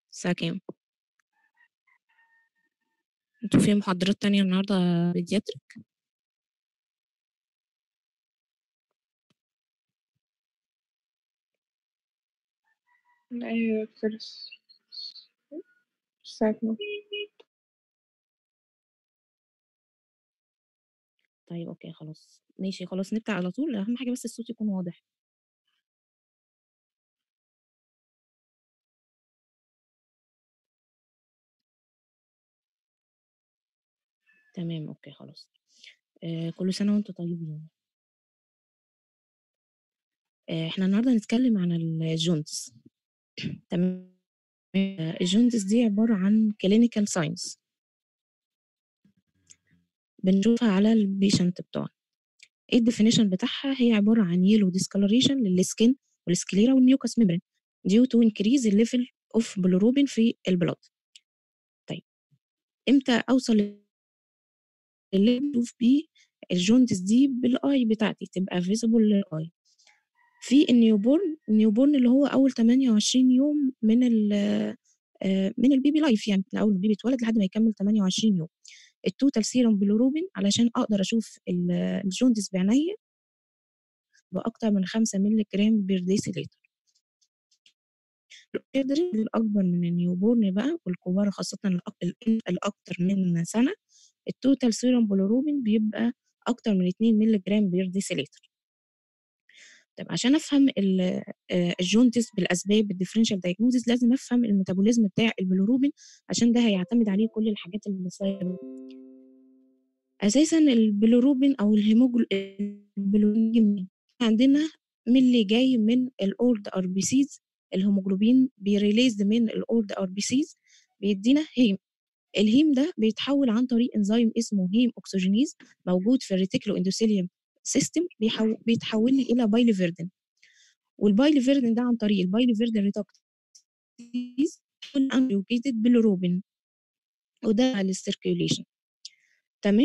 الساعة كام؟ انتوا في محاضرات تانية النهاردة بيدياتريك؟ أيوة دكتور الساعة اتنين طيب اوكي خلاص ماشي خلاص نبدأ على طول أهم حاجة بس الصوت يكون واضح تمام اوكي خلاص آه كل سنة وانتوا طيبين آه احنا النهاردة هنتكلم عن الجونتس تمام آه، الجونتس دي عبارة عن clinical signs بنشوفها على البيشنت بتوعنا ايه الديفينيشن بتاعها هي عبارة عن يلو discoloration للسكين والسكليرا والميوكس ميمبرين due to increase the level of bilirubin في البلاد طيب امتى اوصل اللي بشوف بيه الجوندس دي بالاي بتاعتي تبقى فيزبل للاي في النيوبورن النيوبورن اللي هو اول 28 يوم من ال آه، من البيبي لايف يعني من اول البيبي اتولد لحد ما يكمل 28 يوم التوتال سيروم بيلوروبين علشان اقدر اشوف ال- الجوندس بعينيا باكتر من 5 مللي جرام بير ديسيليتر القدر الأكبر من النيوبورن بقى والكبار خاصة الأك- ال- الأكتر من سنة التوتال سيروم بيلوروبين بيبقى أكتر من 2 مللي جرام بير ديسيليتر طب عشان أفهم ال- آه، الجونتس بالأسباب الديفرنشال دايجنوزيس لازم أفهم الميتابوليزم بتاع البيلوروبين عشان ده هيعتمد عليه كل الحاجات اللي صايرة أساسا البيلوروبين أو الهيموجل البيلوروبين عندنا ملي جاي من الأولد ار بي سيز الهيموجلوبين بيريليز من الأولد ار بي سيز بيدينا هيم الهيم ده بيتحول عن طريق انزيم اسمه هيم اوكسجينيز موجود في الريتيكولو اندوثيليوم سيستم بيتحول لي الى بايليفيردين والبايليفيردين ده عن طريق البايليفيردين ريتوكسيز انلوكيتد بالروبين وده على السيركيوليشن تمام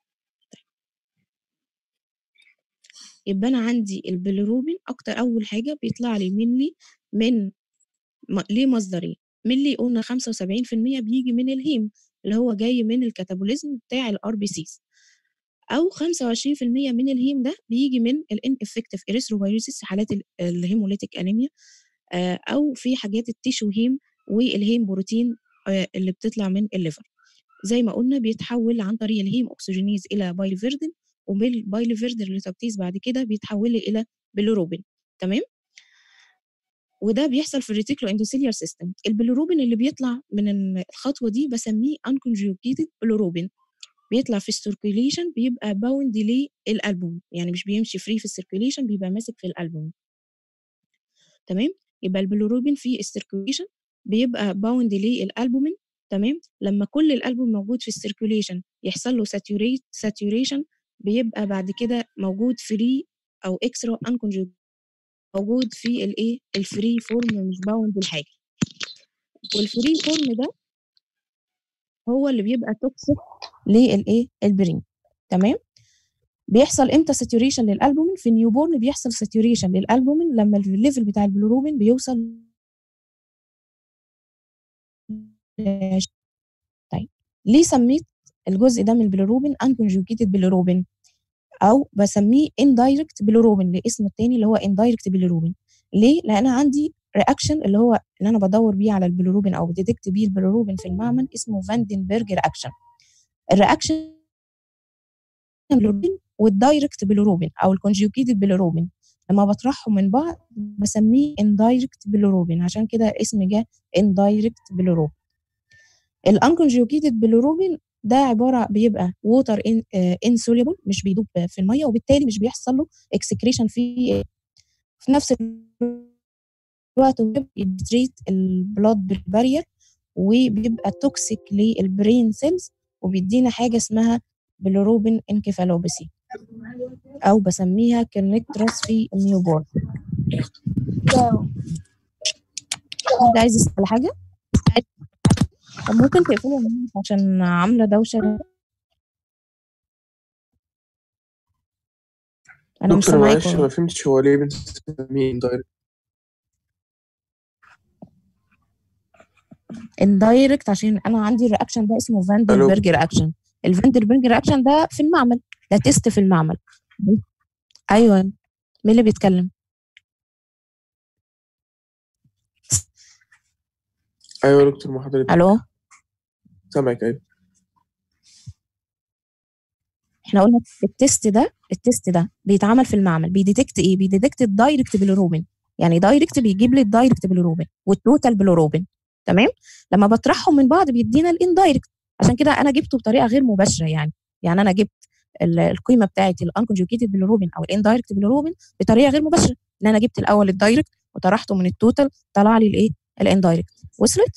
يبقى انا عندي البيليروبين اكتر اول حاجه بيطلع لي مني من م- ليه مصدرين ملي قلنا 75% بيجي من الهيم اللي هو جاي من الكاتابوليزم بتاع الار بي سيز او 25% من الهيم ده بيجي من الان افكتيف اريثروفيروسيس حالات ال- الهيموليتيك انيميا آه، او في حاجات التيشو هيم والهيم بروتين آه، اللي بتطلع من الليفر زي ما قلنا بيتحول عن طريق الهيم اوكسجينيز الى بايلفيردين وبالبايلفيردين ريتوكتيز بعد كده بيتحول لي الى بيلوروبين تمام وده بيحصل في الريتيكولو اندوثيليار سيستم البيلوروبين اللي بيطلع من ال- الخطوه دي بسميه unconjugated بيلوروبين بيطلع في السيركيوليشن بيبقى باوند للالبوم يعني مش بيمشي فري في السيركيوليشن بيبقى ماسك في الالبوم تمام يبقى البيلوروبين في السيركيوليشن بيبقى باوند للالبومين تمام لما كل الالبوم موجود في السيركيوليشن يحصل له ساتوريت ساتوريشن بيبقى بعد كده موجود فري او اكسترا انكونجوج موجود في الايه الفري فورم مش باوند لحاجه والفري فورم ده هو اللي بيبقى توكسيك للايه البرين تمام بيحصل امتى ساتوريشن للالبومين في النيوبورن بيحصل ساتوريشن للالبومين لما الليفل بتاع البلوروبين بيوصل ل طيب ليه سميت الجزء ده من البيلوروبين انكونجوجيتد بيلوروبين او بسميه اندايركت بيلوروبين الاسم التاني اللي هو اندايركت بيلوروبين ليه لان انا عندي رياكشن اللي هو اللي انا بدور بيه على البيلوروبين او بديتكت بيه البيلوروبين في المعمل اسمه فاندنبرج رياكشن الرياكشن البيلوروبين والدايركت بيلوروبين او الكونجوجيتد بيلوروبين لما بطرحهم من بعض بسميه اندايركت بيلوروبين عشان كده الاسم جه اندايركت بيلوروبين الانكونجوجيتد بيلوروبين ده عباره بيبقى ووتر انسوليبل مش بيدوب في الميه وبالتالي مش بيحصل له اكسكريشن في في نفس الوقت بيتريت البلاد بارير وبيبقى توكسيك للبرين سيلز وبيدينا حاجه اسمها بيلوروبين انكفالوباسي او بسميها كرنكترس في النيوبورن حد عايز يسال حاجه طب ممكن تقفلوا المايك عشان عامله دوشه انا مش دكتور معلش سامعاكم ما فهمتش هو ليه بنسميه اندايركت اندايركت عشان انا عندي الرياكشن ده اسمه فاندربرج رياكشن الفاندربرج رياكشن ده في المعمل ده تيست في المعمل ايوه مين اللي بيتكلم ايوه يا دكتور ما حضرتك الو سامعك ايوه احنا قلنا التيست ده التيست ده بيتعمل في المعمل بيديتكت ايه بيديتكت الدايركت بالروبين يعني دايركت بيجيب لي الدايركت بالروبين والتوتال بالروبين تمام لما بطرحهم من بعض بيدينا الاندايركت عشان كده انا جبته بطريقه غير مباشره يعني يعني انا جبت ال- القيمه بتاعه الانكونجوكيتد بالروبين او الاندايركت بالروبين بطريقه غير مباشره ان انا جبت الاول الدايركت وطرحته من التوتال طلع لي الايه الاندايركت وصلت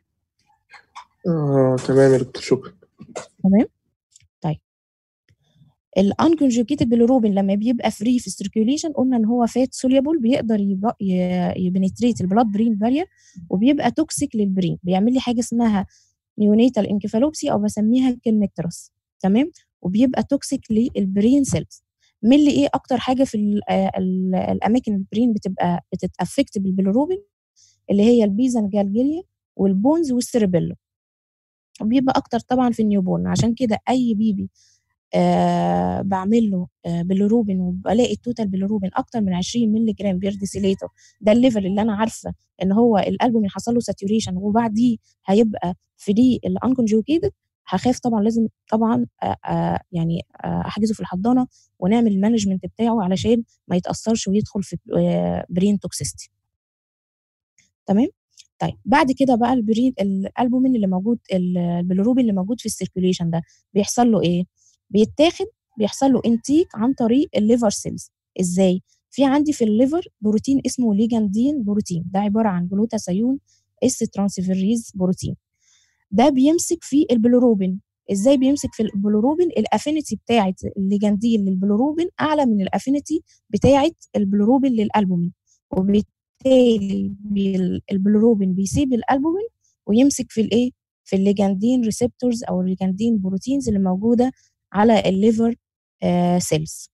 اه تمام يا دكتور شكرا تمام طيب الانكونجوكيتد بالروبين لما بيبقى فري في السيركيوليشن قلنا ان هو فات سوليبل بيقدر يبنتريت البلاد برين بارير وبيبقى توكسيك للبرين بيعمل لي حاجه اسمها نيونيتال انكفالوبسي او بسميها كنكترس تمام وبيبقى توكسيك للبرين سيلز من اللي ايه اكتر حاجه في ال ال الاماكن البرين بتبقى بتتافكت بالبيلروبين اللي هي البيزن جالجيليا والبونز والسيربيلو وبيبقى اكتر طبعا في النيوبورن عشان كده اي بيبي آه بعمل له آه بيلروبين وبلاقي التوتال بيلروبين اكتر من 20 مللي جرام بير ديسيليتر ده الليفل اللي انا عارفه ان هو الالبومين حصل له ساتوريشن وبعديه هيبقى فري الانكونجوكيتد هخاف طبعا لازم طبعا آه آه يعني آه احجزه في الحضانه ونعمل المانجمنت بتاعه علشان ما يتاثرش ويدخل في آه برين توكسيستي تمام طيب بعد كده بقى البرين الالبومين اللي موجود البيلروبين اللي موجود في السيركيوليشن ده بيحصل له ايه بيتاخد بيحصل له انتيك عن طريق الليفر سيلز ازاي في عندي في الليفر بروتين اسمه ليجاندين بروتين ده عباره عن جلوتاثيون اس ترانسفيريز بروتين ده بيمسك في البلوروبين ازاي بيمسك في البلوروبين الافينيتي بتاعه الليجاندين للبلوروبين اعلى من الافينيتي بتاعه البلوروبين للالبومين وبالتالي بي- البلوروبين بيسيب الالبومين ويمسك في الايه في الليجاندين ريسبتورز او الليجاندين بروتينز اللي موجوده على الليفر سيلز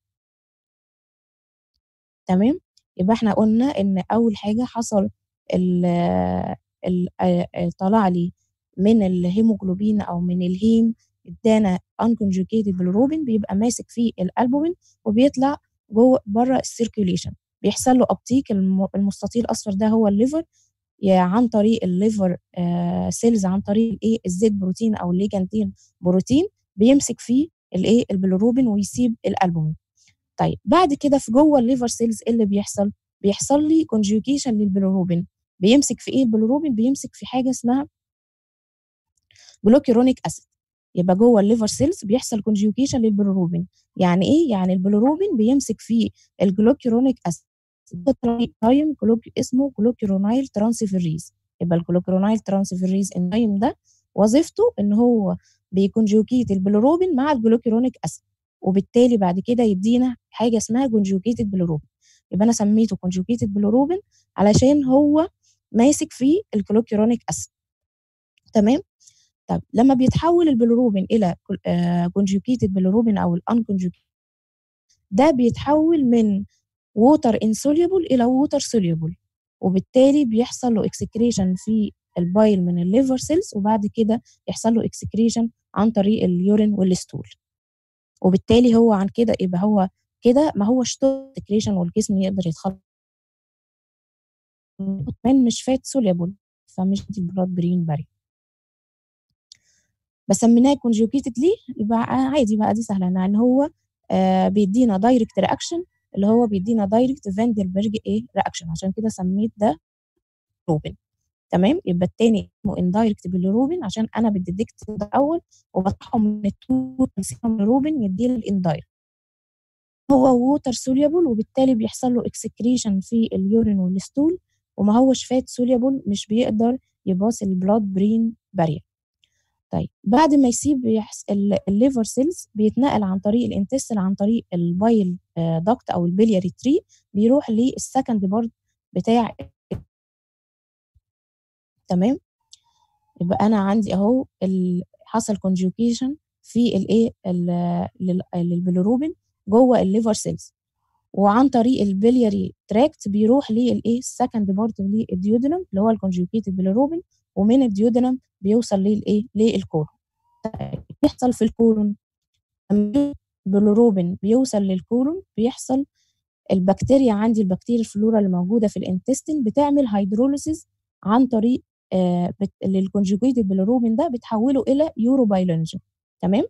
تمام يبقى احنا قلنا ان اول حاجه حصل ال ال آه، طلع لي من الهيموجلوبين او من الهيم ادانا unconjugated bilirubin بيبقى ماسك فيه الالبومين وبيطلع جوه بره السيركيوليشن بيحصل له ابتيك الم- المستطيل الاصفر ده هو الليفر يا عن طريق الليفر سيلز عن طريق الايه الزيت بروتين او الليجانتين بروتين بيمسك فيه الايه البيلروبين ويسيب الالبومين طيب بعد كده في جوه الليفر سيلز ايه اللي بيحصل بيحصل لي كونجوجيشن للبيلروبين بيمسك في ايه البيلروبين بيمسك في حاجه اسمها جلوكيرونيك اسيد يبقى جوه الليفر سيلز بيحصل كونجوجيشن للبيلروبين يعني ايه يعني البيلروبين بيمسك في الجلوكيرونيك اسيد تايم جلوك اسمه جلوكيرونايل ترانسفيريز يبقى الجلوكيرونايل ترانسفيريز انزيم ده وظيفته ان هو بيكونجوكيت البيلروبين مع الجلوكيرونيك اسيد وبالتالي بعد كده يدينا حاجه اسمها كونجوكيتد بيلروبين يبقى انا سميته كونجوكيتد بيلروبين علشان هو ماسك فيه الجلوكيرونيك اسيد تمام طب لما بيتحول البيلروبين الى كونجوكيتد بيلروبين او الانكونجوكيتد ده بيتحول من ووتر انسوليبل الى ووتر سوليبل وبالتالي بيحصل له اكسكريشن في البايل من الليفر سيلز وبعد كده يحصل له اكسكريشن عن طريق اليورين والستول وبالتالي هو عن كده يبقى هو كده ما هوش سكريشن والجسم يقدر يتخلص كمان مش فات سوليبل فمش دي بلاد برين باري بسميناه كونجوكيتد ليه يبقى عادي بقى دي سهله لان هو آه بيدينا دايركت رياكشن اللي هو بيدينا دايركت فاندربرج ايه رياكشن عشان كده سميت ده روبن تمام يبقى التاني اسمه اندايركت بالروبن عشان انا بديتكت ده الاول وبطلعهم من التوت من روبن يدي لي الاندايركت هو ووتر سوليبل وبالتالي بيحصل له اكسكريشن في اليورين والستول وما هوش فات سوليبل مش بيقدر يباص البلاد برين بارير طيب بعد ما يسيب يحس... الليفر سيلز بيتنقل عن طريق الانتستين عن طريق البايل داكت او البلياري تري بيروح للسكند بارت بتاع تمام يبقى انا عندي اهو ال... حصل كونجوكيشن في الايه للبيلروبين جوه الليفر سيلز وعن طريق البلياري تراكت بيروح للايه السكند بارت للديودنم اللي هو الكونجوكيتد بيليروبين ومن الديودنم بيوصل للايه للكولون طيب بيحصل في الكولون بيليروبين بيوصل للكولون بيحصل البكتيريا عندي البكتيريا الفلورا اللي موجوده في الانتستين بتعمل هيدروليسيس عن طريق آه الكونجوجيتد بيليروبين ده بتحوله الى يوروبايلونجين تمام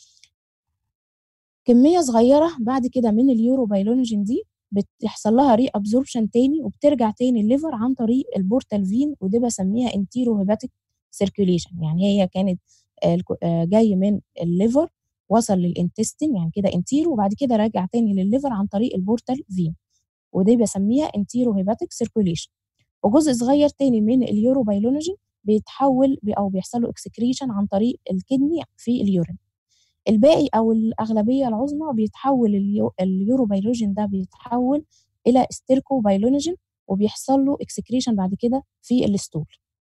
كميه صغيره بعد كده من اليوروبايلونجين دي بتحصل لها ري ابزوربشن تاني وبترجع تاني الليفر عن طريق البورتال فين ودي بسميها انتيرو هيباتيك سيركيوليشن يعني هي كانت جاي من الليفر وصل للانتستين يعني كده انتيرو وبعد كده راجع تاني للليفر عن طريق البورتال فين ودي بسميها انتيرو هيباتيك سيركيوليشن وجزء صغير تاني من اليوروبايلونجين بيتحول او بيحصل له اكسكريشن عن طريق الكدني في اليورين الباقي او الاغلبيه العظمى بيتحول اليو... اليوروبايلوجين ده بيتحول الى استيركوبايلونجين وبيحصل له اكسكريشن بعد كده في الستول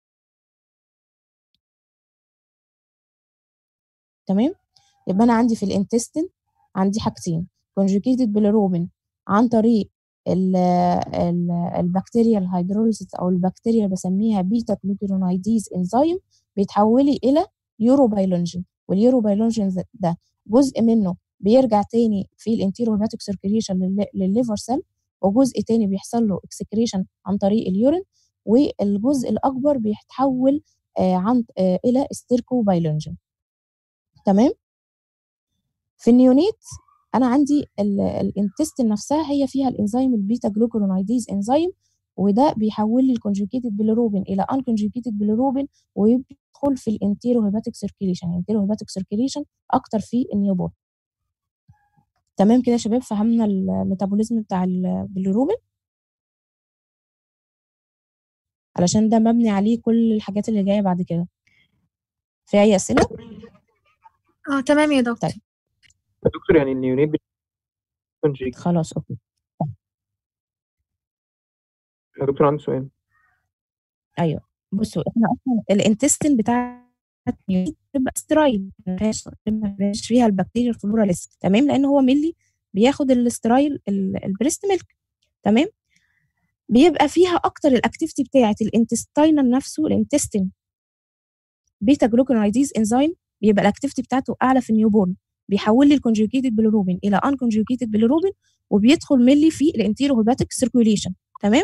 تمام يبقى انا عندي في الانتستين عندي حاجتين كونجوجيتد بيليروبين عن طريق ال ال البكتيريا الهيدروليسيس او البكتيريا اللي بسميها بيتا جلوكيرونايديز انزيم بيتحولي الى يوروبايلونجين واليوروبايلونجين ده جزء منه بيرجع تاني في الانتيرو هيباتيك سيركيليشن للليفر سيل وجزء تاني بيحصل له اكسكريشن عن طريق اليورين والجزء الاكبر بيتحول آه عن آه الى استيركوبايلونجين تمام في النيونيت انا عندي الانتستين نفسها هي فيها الانزيم البيتا جلوكورونايديز انزيم وده بيحول لي الكونجوكيتد بيليروبين الى انكونجوكيتد بيليروبين ويدخل في الانتيرو هيباتيك سيركيليشن الانتيرو هيباتيك سيركيليشن اكتر في النيوبورن تمام كده يا شباب فهمنا الميتابوليزم بتاع البيليروبين علشان ده مبني عليه كل الحاجات اللي جايه بعد كده في اي اسئله اه تمام يا دكتور طيب يا دكتور يعني النيونيت كونجيك خلاص اوكي يا دكتور عندي سؤال ايوه بصوا احنا اصلا الانتستين بتاع بتبقى سترايل ما فيهاش فيها البكتيريا الفلورا لسه تمام لان هو ملي بياخد الاسترايل البريست ميلك تمام بيبقى فيها اكتر الاكتيفيتي بتاعه الانتستينال نفسه الانتستين بيتا جلوكونايديز انزيم بيبقى الاكتيفيتي بتاعته اعلى في النيوبورن بيحول لي الكونجوجيتد بيليروبين الى انكونجوجيتد بيليروبين وبيدخل ملي في الانتيرو هيباتيك سيركيوليشن تمام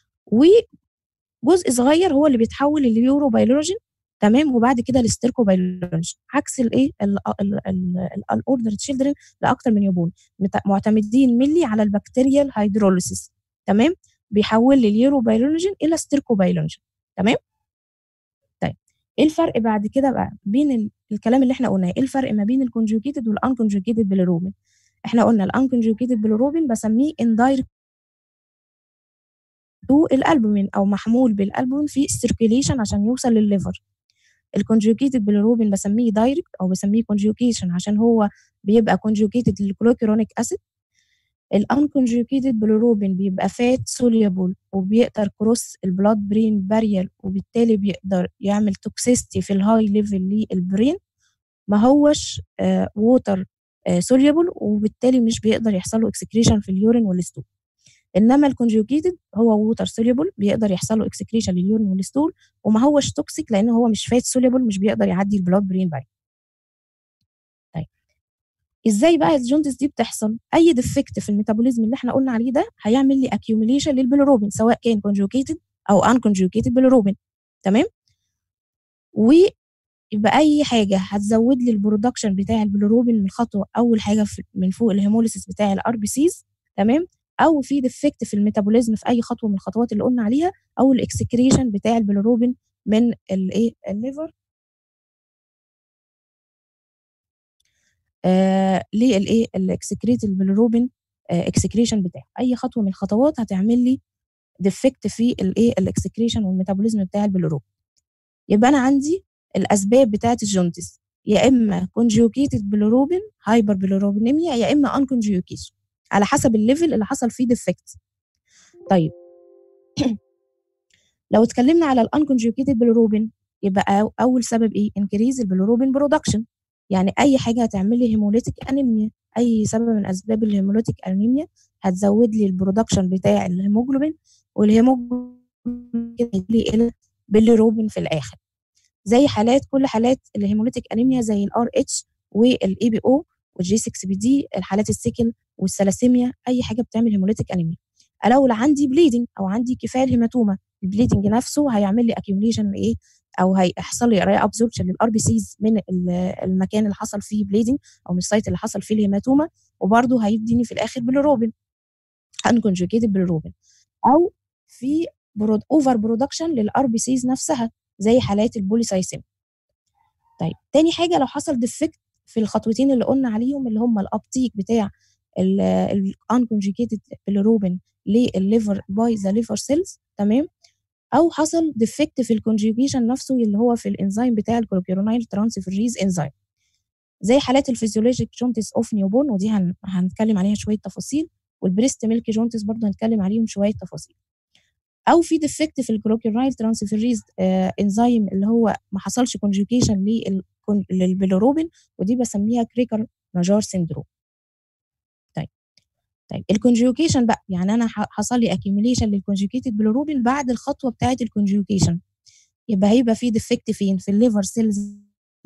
وجزء صغير هو اللي بيتحول لليورو بايلوجين تمام وبعد كده الاستيركو بايلوجين عكس الايه الاوردر تشيلدرن لاكتر من يوبون معتمدين ملي على البكتيريال هيدروليسيس تمام بيحول لي اليورو بايلوجين الى ستيركو بايلوجين تمام طيب ايه الفرق بعد كده بقى بين الكلام اللي احنا قلناه ايه الفرق ما بين الكونجوجيتد والانكونجوجيتد بيليروبين احنا قلنا الانكونجوجيتد بيليروبين بسميه اندايركت تو الالبومين او محمول بالالبومين في السيركيليشن عشان يوصل للليفر الكونجوجيتد بالروبين بسميه دايركت او بسميه كونجوكيشن عشان هو بيبقى كونجوكيتد للكلوكيرونيك اسيد الانكونجوكيتد بالروبين بيبقى فات سوليبل وبيقدر كروس البلاد برين بارير وبالتالي بيقدر يعمل توكسيستي في الهاي ليفل للبرين ما هوش ووتر سوليبل وبالتالي مش بيقدر يحصل له اكسكريشن في اليورين والستول انما الكونجوجيتد هو ووتر سوليبل بيقدر يحصل له اكسكريشن لليورين والستول وما هوش توكسيك لان هو مش فات سوليبل مش بيقدر يعدي البلاد برين بارير طيب ازاي بقى الجوندس دي بتحصل اي ديفكت في الميتابوليزم اللي احنا قلنا عليه ده هيعمل لي اكيوميليشن للبيليروبين سواء كان كونجوجيتد او ان كونجوجيتد بيليروبين تمام ويبقى اي حاجه هتزود لي البرودكشن بتاع البيليروبين من خطوه اول حاجه من فوق الهيموليسيس بتاع الار بي سيز تمام او في ديفكت في الميتابوليزم في اي خطوه من الخطوات اللي قلنا عليها او الاكسكريشن بتاع البيليروبين من الايه الليفر آه للايه الاكسكريت البيليروبين آه اكسكريشن بتاعه اي خطوه من الخطوات هتعمل لي ديفكت في الايه الاكسكريشن والميتابوليزم بتاع البيليروبين يبقى انا عندي الاسباب بتاعه الجوندس يا اما كونجوكيتد بيليروبين هايبر بيليروبينيميا يا اما ان كونجوكيشن على حسب الليفل اللي حصل فيه ديفكت طيب لو اتكلمنا على الانكونجوكيتد بيليروبين يبقى اول سبب ايه انكريز البيليروبين برودكشن يعني اي حاجه هتعمل لي هيموليتيك انيميا اي سبب من اسباب الهيموليتيك انيميا هتزود لي البرودكشن بتاع الهيموجلوبين والهيموجلوبين لي الى بالروبين في الاخر زي حالات كل حالات الهيموليتيك انيميا زي الار اتش والاي بي او والجي 6 بي دي الحالات السيكل والثلاسيميا اي حاجه بتعمل هيموليتيك انيميا لو عندي بليدنج او عندي كفايه الهيماتوما البليدنج نفسه هيعمل لي اكيوميليشن ايه او هيحصل لي ري ابزوربشن للار بي سيز من المكان اللي حصل فيه بليدنج او من السايت اللي حصل فيه الهيماتوما وبرده هيديني في الاخر بالروبين انكونجوجيتد بالروبين او في برود اوفر برودكشن للار بي سيز نفسها زي حالات البوليسايسيم طيب تاني حاجه لو حصل ديفكت في الخطوتين اللي قلنا عليهم اللي هم الابتيك بتاع الانكونجيجيتد بالروبين للليفر باي ذا ليفر سيلز تمام او حصل ديفكت في الكونجيجيشن نفسه اللي هو في الانزيم بتاع الكلوكيرونايل ترانسفيريز انزيم زي حالات الفيزيولوجيك جونتس اوف نيوبورن ودي هن... هنتكلم عليها شويه تفاصيل والبريست ميلك جونتس برضه هنتكلم عليهم شويه تفاصيل او في ديفكت في الكلوكيرونايل ترانسفيريز آه انزيم اللي هو ما حصلش كونجيجيشن للبيلوروبين ودي بسميها كريكر نجار سيندروم طيب طيب الكونجيوكيشن بقى يعني انا حصل لي اكيوميليشن للكونجيوكيتد بيلوروبين بعد الخطوه بتاعه الكونجيوكيشن يبقى هيبقى في ديفكت فين في الليفر سيلز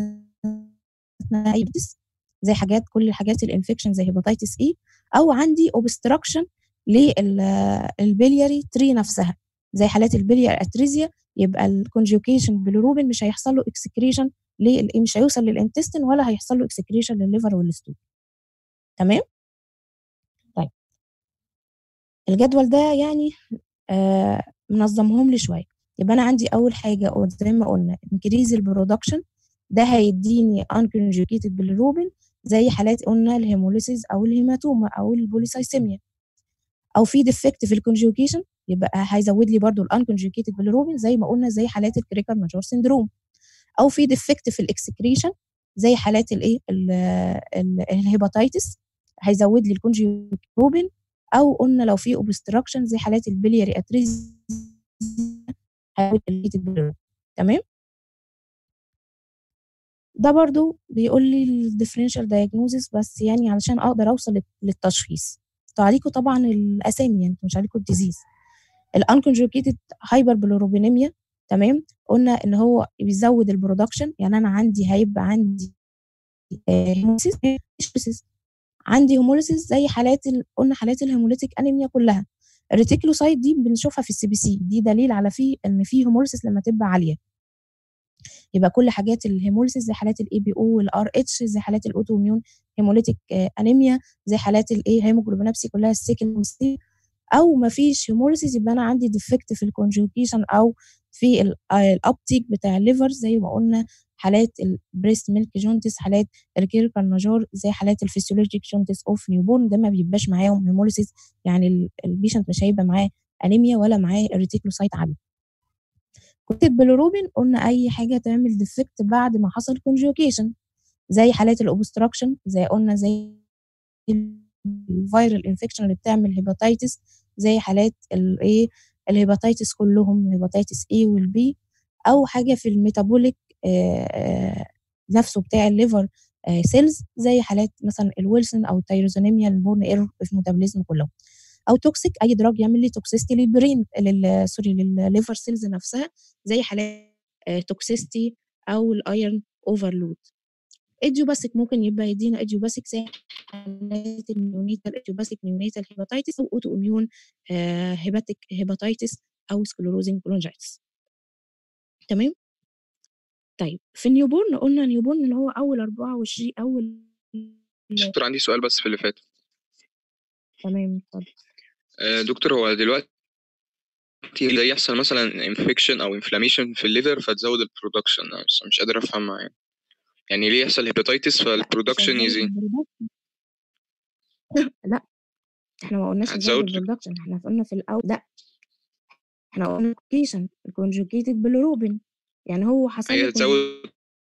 زي حاجات كل الحاجات الانفكشن زي هيباتيتس اي او عندي اوبستراكشن للبلياري تري نفسها زي حالات البليار اتريزيا يبقى الكونجيوكيشن بالروبين مش هيحصل له اكسكريشن مش هيوصل للانتستين ولا هيحصل له اكسكريشن للليفر والستول تمام طيب الجدول ده يعني آه منظمهم لي شويه يبقى انا عندي اول حاجه زي ما قلنا انكريز البرودكشن ده هيديني انكونجوجيتد بالروبين زي حالات قلنا الهيموليسيس او الهيماتوما او البوليسايسيميا او في ديفكت في الكونجوجيشن يبقى هيزود لي برضو الانكونجوجيتد بالروبين زي ما قلنا زي حالات الكريكر ماجور سيندروم او في ديفكت في الاكسكريشن زي حالات الايه الهيباتيتس هيزود لي الكونجوجيتد او قلنا لو في اوبستراكشن زي حالات البلياري اتريز تمام ده برضو بيقول لي الديفرنشال دايجنوزيس بس يعني علشان اقدر اوصل للتشخيص انتوا عليكم طبعا الاسامي انتوا مش عليكم الديزيز الانكونجوجيتد هايبر بلوروبينيميا تمام قلنا ان هو بيزود البرودكشن يعني انا عندي هيبقى عندي هيموليسيس عندي هيموليسيس زي حالات قلنا حالات الهيموليتيك انيميا كلها الريتيكلوسايت دي بنشوفها في السي بي سي دي دليل على في ان في هيموليسيس لما تبقى عاليه يبقى كل حاجات الهيموليسيس زي حالات الاي بي او والار اتش زي حالات الاوتو اميون هيموليتيك انيميا زي حالات الايه هيموجلوبينابسي كلها السيكل او ما فيش هيموليسيس يبقى انا عندي ديفكت في الكونجوكيشن او في الابتيك بتاع الليفر زي ما قلنا حالات البريست ميلك جونتس حالات الكيركر نجار زي حالات الفسيولوجيك جونتس اوف نيوبورن ده ما بيبقاش معاهم هيموليسيس يعني البيشنت مش هيبقى معاه انيميا ولا معاه الريتيكلوسايت عالي كنت بالروبين قلنا اي حاجه تعمل ديفكت بعد ما حصل كونجوكيشن زي حالات الاوبستراكشن زي قلنا زي الفيرال انفكشن اللي بتعمل هيباتيتس زي حالات الايه الهيباتيتس كلهم الهيباتيتس اي والبي او حاجه في الميتابوليك نفسه بتاع الليفر سيلز زي حالات مثلا الويلسون او التيروزونيميا البورن ايرور في الميتابوليزم كلهم او توكسيك اي دراج يعمل لي توكسيستي للبرين لل سوري للليفر سيلز نفسها زي حالات توكسيستي او الايرن اوفرلود ايديوباسيك ممكن يبقى يدينا ايديوباسيك زي حالات النيونيتال ايديوباسيك نيونيتال هيباتيتس او اوتو اميون هيباتيك هيباتيتس او سكلوروزنج برونجايتس تمام طيب في النيوبورن قلنا نيوبورن اللي هو اول 24 اول دكتور عندي سؤال بس في اللي فات تمام اتفضل آه، دكتور هو دلوقتي ده يحصل مثلا انفكشن او انفلاميشن في الليفر فتزود البرودكشن انا بس مش قادر افهمها يعني يعني ليه يحصل هيباتيتس فالبرودكشن يزيد لا احنا ما قلناش هتزود البرودكشن احنا قلنا في الاول لا احنا قلنا الكونجوكيشن الكونجوكيتد بالروبين يعني هو حصل هي له هتزود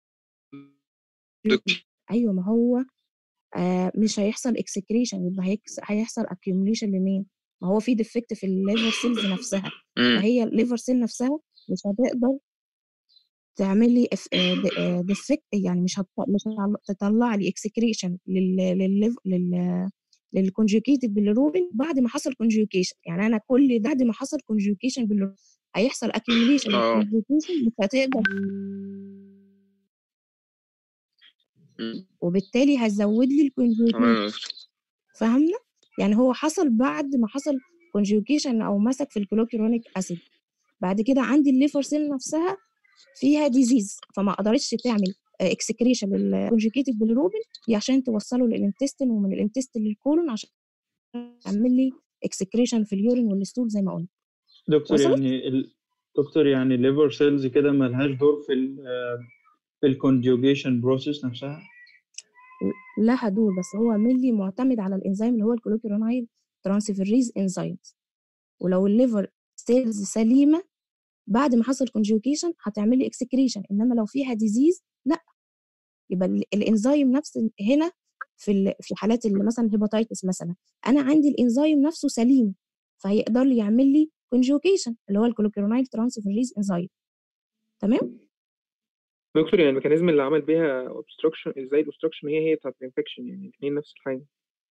ايوه ما هو آه مش هيحصل اكسكريشن يبقى هيكس... هيحصل اكيوميليشن لمين؟ ما هو في ديفكت في الليفر سيلز نفسها مم. فهي الليفر سيل نفسها مش هتقدر تعمل لي اف ديفكت يعني مش هت... مش هتطلع- تطلع لي اكسكريشن لل لل لل للكونجوكيتد بالروبين بعد ما حصل كونجوكيشن يعني انا كل ده بعد ما حصل كونجوكيشن بالروبين هيحصل اكيوميليشن اه للكونجوكيشن مش هتقدر مم. وبالتالي هتزود لي الكونجوكيشن تمام يا دكتور فاهمنا يعني هو حصل بعد ما حصل كونجوكيشن او مسك في الكلوكيرونيك اسيد بعد كده عندي الليفر سيل نفسها فيها ديزيز فما قدرتش تعمل اكسكريشن للكونجوكيتد بالروبين دي عشان توصله للانتستين ومن الانتستين للكولون عشان تعمل لي اكسكريشن في اليورين والستول زي ما قلنا دكتور وصلت؟ يعني ال... دكتور يعني الليفر سيلز كده ملهاش دور في ال في الكونجوجيشن بروسيس نفسها لها دور بس هو ملي معتمد على الانزيم اللي هو الكلوكيرونايل ترانسفيريز انزيمز ولو الليفر سيلز سليمه بعد ما حصل كونجوكيشن هتعمل لي اكسكريشن انما لو فيها ديزيز لا يبقى ال- الانزيم نفس هنا في ال- في حالات اللي مثلا هيباتيتس مثلا انا عندي الانزيم نفسه سليم فهيقدر لي يعمل لي كونجوكيشن اللي هو الكلوكيرونايل ترانسفيريز انزيم تمام دكتور يعني الميكانيزم اللي عمل بيها obstruction ازاي الاوبستراكشن هي هي بتاعت الانفكشن يعني الاثنين نفس الحاجه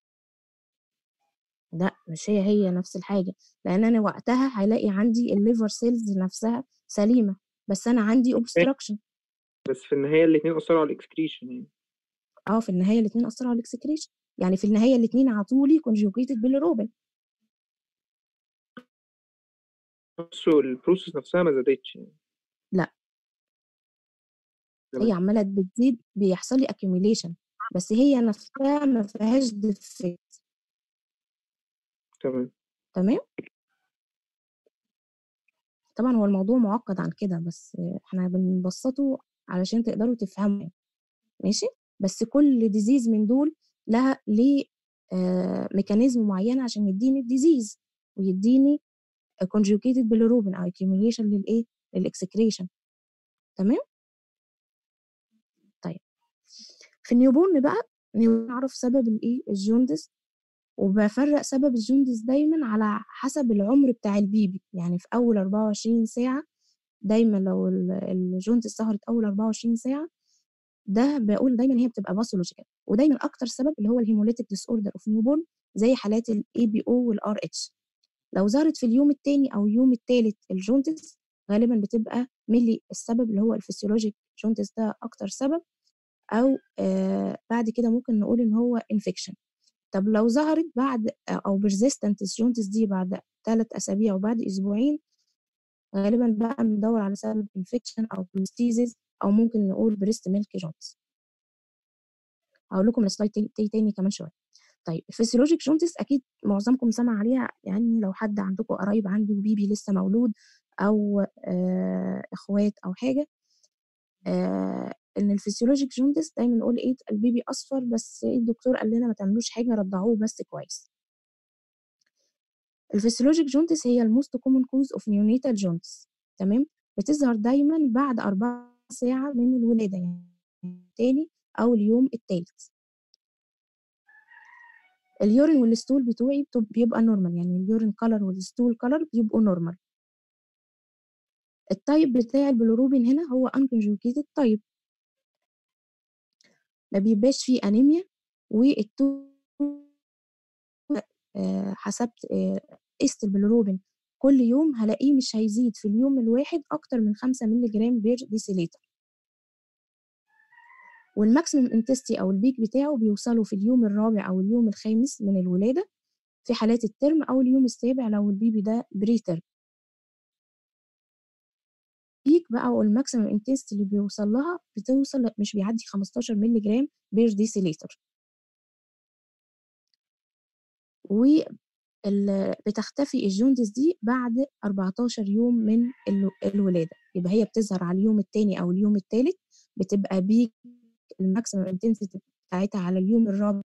لا مش هي هي نفس الحاجة لأن أنا وقتها هلاقي عندي الليفر سيلز نفسها سليمة بس أنا عندي obstruction بس في النهايه الاثنين اثروا على الاكسكريشن يعني اه في النهاية الاتنين أثروا على الاكسكريشن يعني في النهاية الاتنين عطولي conjugated bilirubin بس البروسيس نفسها ما زادتش يعني لا تمام. هي عمالة بتزيد بيحصل لي accumulation بس هي نفسها ما فيهاش defect تمام تمام طبعا هو الموضوع معقد عن كده بس احنا بنبسطه علشان تقدروا تفهموا يعني. ماشي بس كل ديزيز من دول لها ليه آه ميكانيزم معين عشان يديني الديزيز ويديني conjugated bilirubin او accumulation للايه للاكسكريشن تمام طيب في النيوبورن بقى نعرف سبب الايه الجوندس وبفرق سبب الجوندس دايما على حسب العمر بتاع البيبي يعني في اول 24 ساعه دايما لو ال- الجوندس ظهرت اول 24 ساعه ده بقول دايما هي بتبقى باثولوجيكال ودايما اكتر سبب اللي هو الهيموليتيك ديس اوردر اوف نيوبورن زي حالات الاي بي او والار اتش لو ظهرت في اليوم الثاني او اليوم الثالث الجوندس غالبا بتبقى ملي السبب اللي هو الفسيولوجيك جوندس ده اكتر سبب او آه بعد كده ممكن نقول ان هو انفكشن طب لو ظهرت بعد او persistent جوندس دي بعد ثلاث اسابيع وبعد اسبوعين غالبا بقى بندور على سبب انفكشن او بريستيزيس او ممكن نقول بريست ميلك جونز هقول لكم السلايد تاني, تاني, تاني كمان شويه طيب الفسيولوجيك جونتس اكيد معظمكم سمع عليها يعني لو حد عندكم قرايب عنده بيبي لسه مولود او آه اخوات او حاجه آه ان الفسيولوجيك جونتس دايما نقول ايه البيبي اصفر بس الدكتور قال لنا ما تعملوش حاجه رضعوه بس كويس الفسيولوجيك جونتس هي الموست كومن كوز اوف نيونيتال جونتس تمام بتظهر دايما بعد 4 ساعة من الولادة يعني التاني أو اليوم التالت اليورين والستول بتوعي بتب- بيبقى نورمال يعني اليورين كولر والستول كولر بيبقوا نورمال التايب بتاع البلوروبين هنا هو unconjugated تايب ما بيبقاش فيه أنيميا والتو آه، حسبت آه، قست البلوروبين كل يوم هلاقيه مش هيزيد في اليوم الواحد أكتر من 5 مللي جرام بير ديسيليتر والماكسيمم انتستي أو البيك بتاعه بيوصلوا في اليوم الرابع أو اليوم الخامس من الولادة في حالات الترم أو اليوم السابع لو البيبي ده بريتر بيك بقى أو الماكسيمم انتستي اللي بيوصل لها بتوصل مش بيعدي 15 مللي جرام بير ديسيليتر و ال- بتختفي الجوندس دي بعد 14 يوم من ال- الولادة يبقى هي بتظهر على اليوم التاني أو اليوم التالت بتبقى بيك الماكسيمم انتنسيتي بتاعتها على اليوم الرابع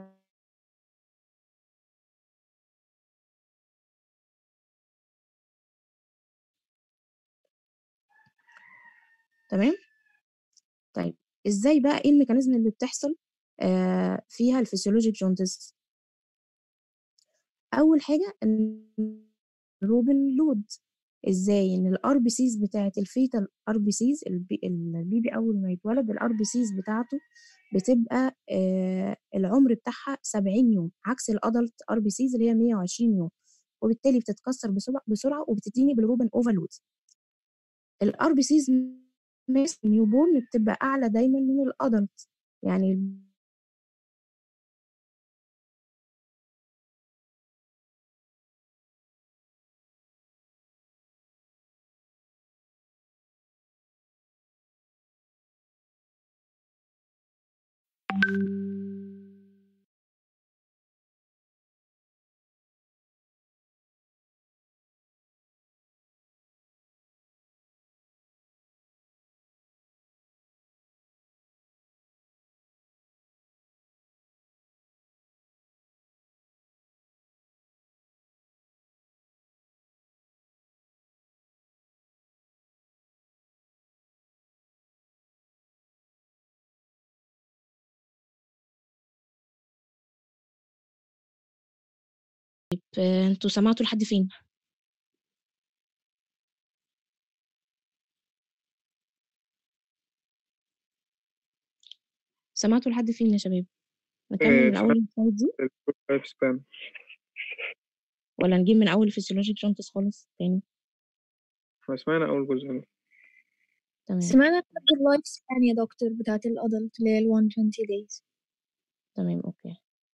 تمام طيب ازاي بقى ايه الميكانيزم اللي بتحصل آه فيها الفسيولوجيك جوندس اول حاجه الروبين لود ازاي ان الار بي سيز بتاعت الفيتال ار بي سيز البيبي اول ما يتولد الار بي سيز بتاعته بتبقى آه العمر بتاعها 70 يوم عكس الادلت ار بي سيز اللي هي 120 يوم وبالتالي بتتكسر بسرعه بسرعه وبتديني بالروبن اوفرلود الار بي سيز نيو بورن بتبقى اعلى دايما من الادلت يعني آه، انتوا سمعتوا لحد فين سمعتوا لحد فين يا شباب نكمل آه، من اول السلايد دي لايف سبان ولا نجيب من اول الفسيولوجيك جونتس خالص تاني احنا سمعنا أول جزء ده تمام سمعنا لحد اللايف سبان يا دكتور بتاعت الادلت اللي هي ال 120 days تمام اوكي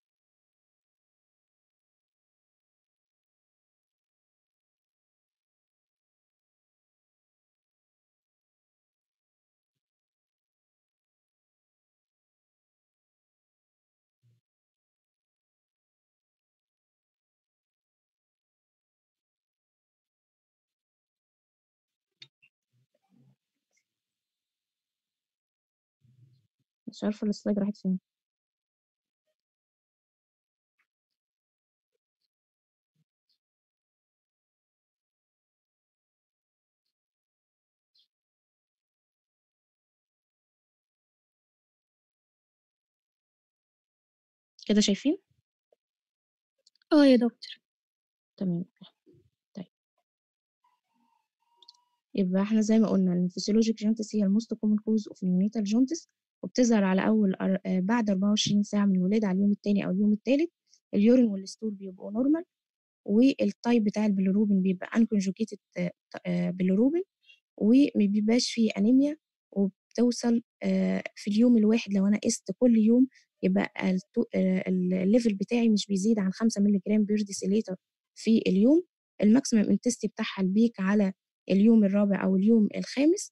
مش عارفة السلايد راحت فين كده شايفين اه يا دكتور تمام طيب يبقى احنا زي ما قلنا ان الفسيولوجيك جونتس هي الموست كومن كوز اوف نيونيتال جونتس وبتظهر على اول أر- آه، بعد 24 ساعة من الولادة على اليوم التاني او اليوم التالت اليورين والستول بيبقوا نورمال والتايب بتاع البيليروبين بيبقى انكونجوجيتد بيليروبين وما بيبقاش فيه انيميا وبتوصل آه، في اليوم الواحد لو انا قست كل يوم يبقى التو- آه، الليفل بتاعي مش بيزيد عن 5 مللي جرام بير ديسيليتر في اليوم الماكسيمم انتستي بتاعها البيك على اليوم الرابع او اليوم الخامس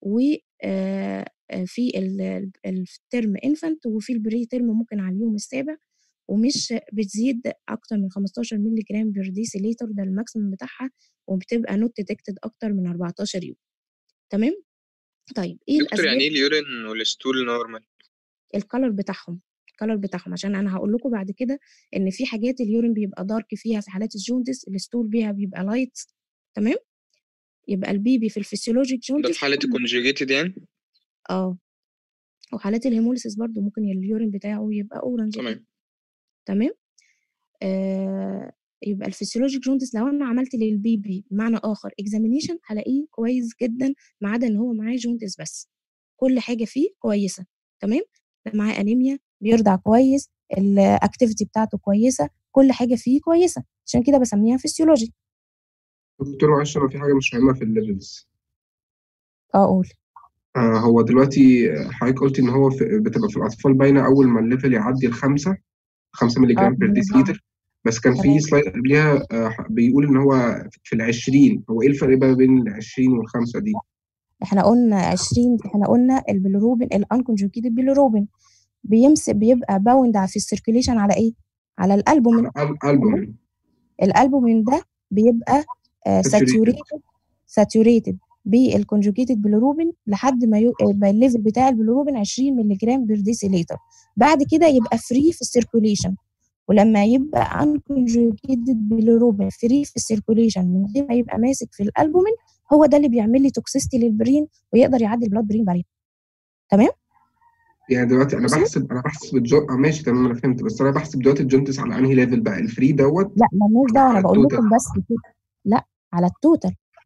وفي الترم انفانت وفي البري ترم ممكن على اليوم السابع ومش بتزيد اكتر من 15 مللي جرام بير ديسيليتر ده الماكسيمم بتاعها وبتبقى نوت ديتكتد اكتر من 14 يوم تمام طيب ايه دكتور يعني الاسباب ايه اليورين والستول نورمال الكالر بتاعهم الكالر بتاعهم عشان انا هقول لكم بعد كده ان في حاجات اليورين بيبقى دارك فيها في حالات الجوندس الستول بيها بيبقى لايت تمام يبقى البيبي في الفسيولوجيك ده جوندس في حالة الكونجوجيتد يعني اه وحالات الهيموليسيس برضو ممكن اليورين بتاعه يبقى اورنج كده تمام تمام آه يبقى الفسيولوجيك جوندس لو انا عملت للبيبي بمعنى اخر اكزامينيشن هلاقيه كويس جدا ما عدا ان هو معاه جوندس بس كل حاجه فيه كويسه تمام معاه انيميا بيرضع كويس الاكتيفيتي بتاعته كويسه كل حاجه فيه كويسه عشان كده بسميها فسيولوجي دكتور معلش انا في حاجه مش فاهمها في الليفلز اه قول آه هو دلوقتي حضرتك قلت ان هو في بتبقى في الاطفال باينه اول ما الليفل يعدي الخمسه 5 مللي اه جرام بير ديسيليتر بس كان تمام في سلايد قبليها آه بيقول ان هو في ال 20 هو ايه الفرق بقى بين ال 20 والخمسه دي؟ احنا قلنا 20 احنا قلنا البيلروبين الانكونجوجيتد بيلروبين بيمسك بيبقى باوند في السيركيليشن على ايه على الالبومين على الالبومين الالبومين ده بيبقى ساتوريتد ساتوريتد ساتوريتد بالكونجوجيتد بيلروبين لحد ما يو- يبقى الليفل بتاع البيلروبين 20 مللي جرام بير ديسيليتر بعد كده يبقى فري في السيركوليشن ولما يبقى انكونجوجيتد بيلروبين فري في السيركوليشن من غير ما يبقى ماسك في الالبومين هو ده اللي بيعمل لي توكسيستي للبرين ويقدر يعدي البلاد برين بارير تمام يعني دلوقتي انا وصلت بحسب انا بحسب الجو... آه ماشي تمام انا فهمت بس انا بحسب دلوقتي الجونتس على انهي ليفل بقى الفري دوت لا مالناش ولا دعوه على انا بقول التوتال لكم بس كده لا على التوتال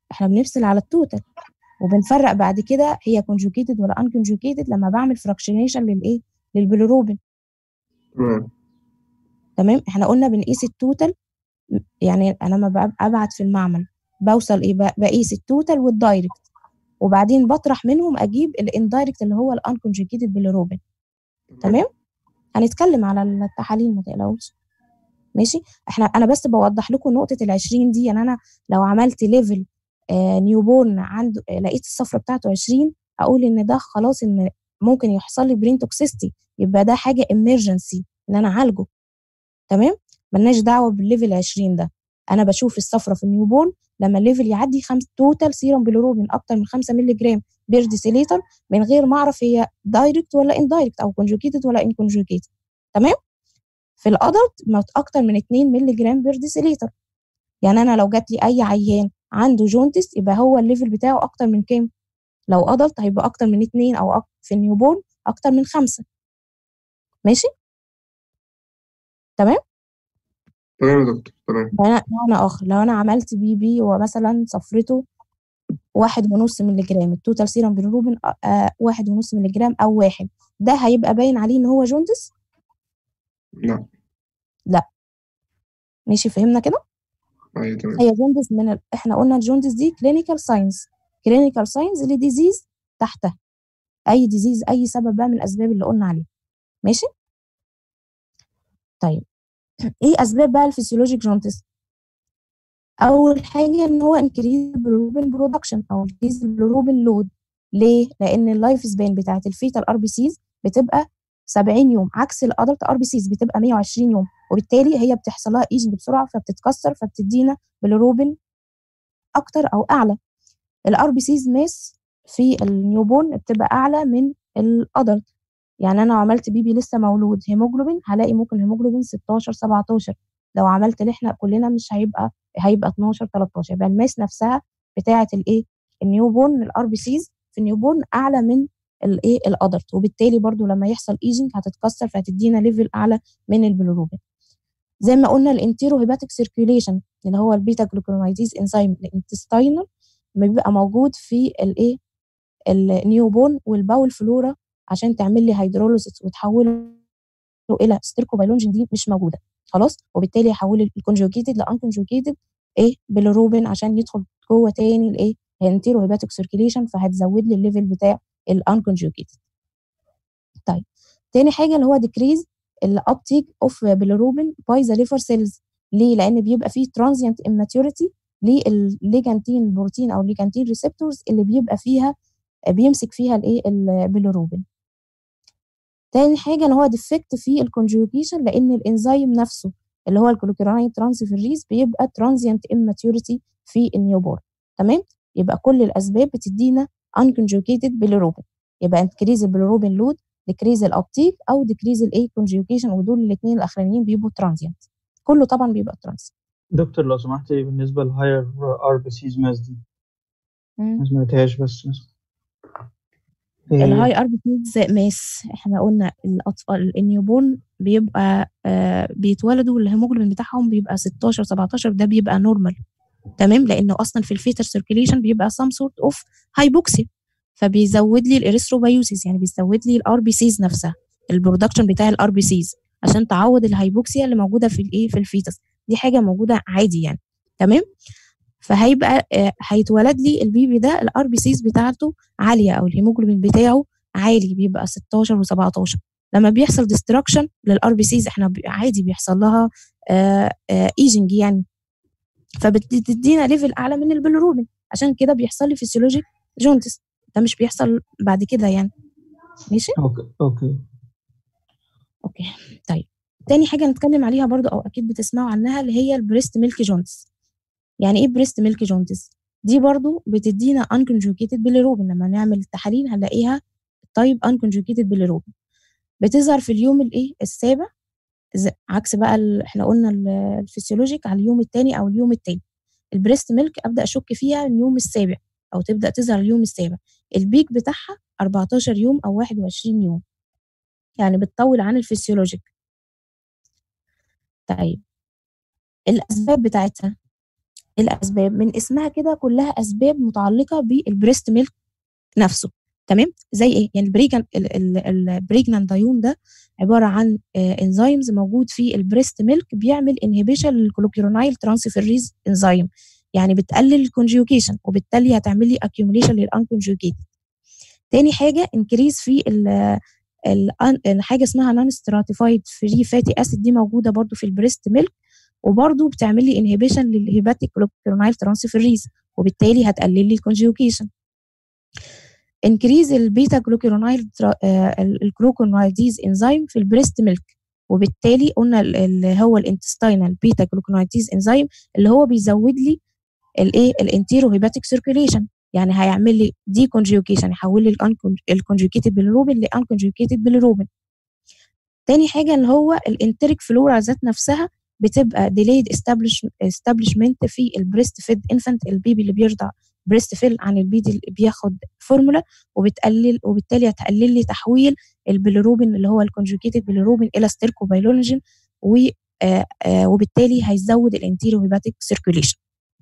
احنا بنفصل على التوتال وبنفرق بعد كده هي كونجوكيتد ولا ان كونجوكيتد لما بعمل فراكشنيشن للايه للبيليروبين تمام تمام احنا قلنا بنقيس التوتال يعني انا لما بق- ابعت في المعمل بوصل ايه ب- بقيس التوتال والدايركت وبعدين بطرح منهم اجيب الاندايركت اللي هو الان كونجوكيتد بالروبين تمام هنتكلم على التحاليل ما تقلقوش ماشي احنا انا بس بوضح لكم نقطه ال 20 دي يعني انا لو عملت ليفل آه نيوبورن عنده آه لقيت الصفرة بتاعته 20 اقول ان ده خلاص ان ممكن يحصل لي برين توكسيستي يبقى ده حاجه امرجنسي ان انا اعالجه تمام ملناش دعوه بالليفل 20 ده انا بشوف الصفرة في النيوبورن لما الليفل يعدي خمس توتال سيروم بيلوروبين اكتر من 5 مللي جرام بير ديسيليتر من غير ما اعرف هي دايركت ولا اندايركت او كونجوكيتد ولا ان كونجوكيتد تمام في الادلت موت اكتر من 2 مللي جرام بير ديسيليتر يعني انا لو جات لي اي عيان عنده جونتس يبقى هو الليفل بتاعه اكتر من كام لو ادلت هيبقى اكتر من 2 او أك- في النيوبورن اكتر من 5 ماشي تمام تمام يا دكتور تمام لو انا لو انا اخر لو انا عملت بي بي ومثلا صفرته واحد ونص مللي جرام التوتال سيرم بيلروبين آه واحد ونص مللي جرام او واحد ده هيبقى باين عليه ان هو جوندس لا ماشي فهمنا كده ايوه تمام هي جوندس من ال... احنا قلنا الجوندس دي كلينيكال ساينس كلينيكال ساينس لديزيز تحتها اي ديزيز اي سبب بقى من الاسباب اللي قلنا عليها ماشي طيب ايه اسباب بقى الفسيولوجيك جوندس اول حاجه ان هو انكريز البلوروبين برودكشن او انكريز البلوروبين لود ليه لان اللايف سبان بتاعت الفيتال ار بي سيز بتبقى 70 يوم عكس الادلت ار بي سيز بتبقى 120 يوم وبالتالي هي بتحصل لها ايجنج بسرعه فبتتكسر فبتدينا بلوروبين اكتر او اعلى الار بي سيز ماس في النيوبورن بتبقى اعلى من الادلت يعني انا لو عملت بيبي لسه مولود هيموجلوبين هلاقي ممكن هيموجلوبين 16 17 لو عملت اللي احنا كلنا مش هيبقى هيبقى 12 13 يبقى الماس نفسها بتاعه الايه النيوبورن الار بي سيز في النيوبورن اعلى من الايه الادلت وبالتالي برضو لما يحصل ايجنج هتتكسر فهتدينا ليفل اعلى من البلوروبين زي ما قلنا الانتيرو هيباتيك سيركيوليشن اللي هو البيتا جلوكونايديز انزيم الانتستينال بيبقى موجود في الايه النيوبورن والباول فلورا عشان تعمل لي هيدروليسيس وتحوله الى ستيركوبايلونجين دي مش موجوده خلاص وبالتالي يحول الكونجوجيتد لانكونجوجيتد ايه بالروبين عشان يدخل جوه تاني الايه الانتيرو هيباتيك سيركيليشن فهتزود لي الليفل بتاع الانكونجوجيتد طيب تاني حاجه اللي هو ديكريز الابتيك اوف بيلروبين باي ذا ليفر سيلز ليه لان بيبقى فيه ترانزيانت اماتيوريتي للليجانتين بروتين او الليجانتين ريسبتورز اللي بيبقى فيها بيمسك فيها الايه البيلروبين تاني حاجه ان هو ديفكت في الكونجوجيشن لان الانزيم نفسه اللي هو الجلوكيرونايد ترانسفيريز بيبقى ترانزيانت اماتيوريتي في النيوبورن تمام يبقى كل الاسباب بتدينا unconjugated bilirubin يبقى انكريز البيلروبين لود ديكريز الابتيك او ديكريز الايه كونجوجيشن ودول الاثنين الاخرانيين بيبقوا ترانزيانت كله طبعا بيبقى ترانزيانت دكتور لو سمحتي بالنسبة للهاير ار بي سيز ماس دي ما سمعتهاش بس الهاي ار بي سيز ماس احنا قلنا الاطفال النيوبورن بيبقى آه بيتولدوا الهيموجلوبين بتاعهم بيبقى 16 17 ده بيبقى نورمال تمام لانه اصلا في الفيتر سيركيليشن بيبقى سام سورت اوف هايبوكسيا فبيزود لي الاريثروبايوسيس يعني بيزود لي الار بي سيز نفسها البرودكشن بتاع الار بي سيز عشان تعوض الهايبوكسيا اللي موجوده في الايه في الفيتس دي حاجه موجوده عادي يعني تمام فهيبقى آه هيتولد لي البيبي ده الار بي سيز بتاعته عاليه او الهيموجلوبين بتاعه عالي بيبقى 16 و17 لما بيحصل ديستراكشن للار بي سيز احنا عادي بيحصل لها آه آه ايجنج يعني فبتدينا ليفل اعلى من البيلروبين عشان كده بيحصل لي فيسيولوجيك جونتس ده مش بيحصل بعد كده يعني ماشي اوكي اوكي اوكي طيب تاني حاجه نتكلم عليها برضو او اكيد بتسمعوا عنها اللي هي البريست ميلك جونتس يعني ايه بريست ميلك جونتس دي برضو بتدينا unconjugated bilirubin لما نعمل التحاليل هنلاقيها طيب unconjugated bilirubin بتظهر في اليوم الايه السابع عكس بقى احنا قلنا الفسيولوجيك على اليوم الثاني او اليوم الثاني البريست ميلك ابدا اشك فيها اليوم السابع او تبدا تظهر اليوم السابع البيك بتاعها 14 يوم او 21 يوم يعني بتطول عن الفسيولوجيك طيب الاسباب بتاعتها الاسباب من اسمها كده كلها اسباب متعلقه بالبريست ميلك نفسه تمام زي ايه يعني البريجن البريجنان دايون ده عباره عن انزيمز موجود في البريست ميلك بيعمل انهبيشن للكلوكيرونايل ترانسفيريز انزيم يعني بتقلل الكونجيوكيشن وبالتالي هتعمل لي اكيوميليشن للانكونجيوكيتد تاني حاجه انكريز في ال ال حاجه اسمها نون ستراتيفايد فري فاتي اسيد دي موجوده برضو في البريست ميلك وبرضو بتعمل لي انهبيشن للهيباتيك كلوكيرونايل ترانسفيريز وبالتالي هتقلل لي الكونجيوكيشن انكريز البيتا جلوكيرونايل الجلوكونايديز انزيم في البريست ميلك وبالتالي قلنا اللي هو الانتستينال بيتا جلوكونايديز انزيم اللي هو بيزود لي الايه الانتيرو هيباتيك سيركيوليشن يعني هيعمل لي دي كونجيوكيشن يحول لي الكونجيوكيتد بالروبين لانكونجيوكيتد بالروبين تاني حاجه اللي هو الانتريك فلورا ذات نفسها بتبقى delayed establishment في البريست فيد انفانت البيبي اللي بيرضع بريست فيل عن البيبي اللي بياخد فورمولا وبتقلل وبالتالي هتقلل لي تحويل البيليروبين اللي هو الكونجوكيتد بيليروبين الى ستيركوبايلونجين و آه آه وبالتالي هيزود الانتيرو هيباتيك سيركيوليشن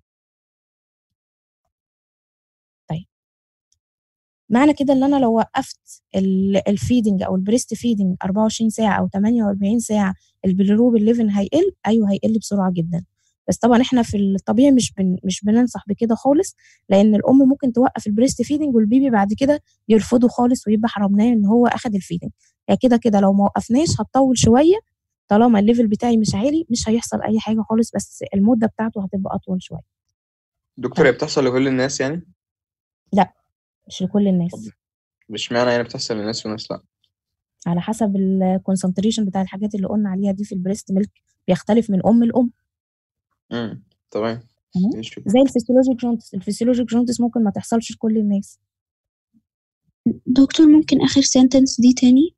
طيب معنى كده ان انا لو وقفت الفيدنج او البريست فيدنج 24 ساعه او 48 ساعه البيليروبين ليفل هيقل ايوه هيقل بسرعه جدا بس طبعا احنا في الطبيعي مش بن مش بننصح بكده خالص لان الام ممكن توقف البريست فيدنج والبيبي بعد كده يرفضه خالص ويبقى حرمناه ان هو اخد الفيدنج يعني كده كده لو ما وقفناش هتطول شويه طالما الليفل بتاعي مش عالي مش هيحصل اي حاجه خالص بس المده بتاعته هتبقى اطول شويه دكتور هي بتحصل لكل الناس يعني لا مش لكل الناس مش معنى يعني بتحصل للناس وناس لا على حسب الكونسنتريشن بتاع الحاجات اللي قلنا عليها دي في البريست ميلك بيختلف من ام لام امم تمام تمام زي الفسيولوجيك جونتس الفسيولوجيك جونتس ممكن ما تحصلش لكل الناس دكتور ممكن آخر سنتنس دي تاني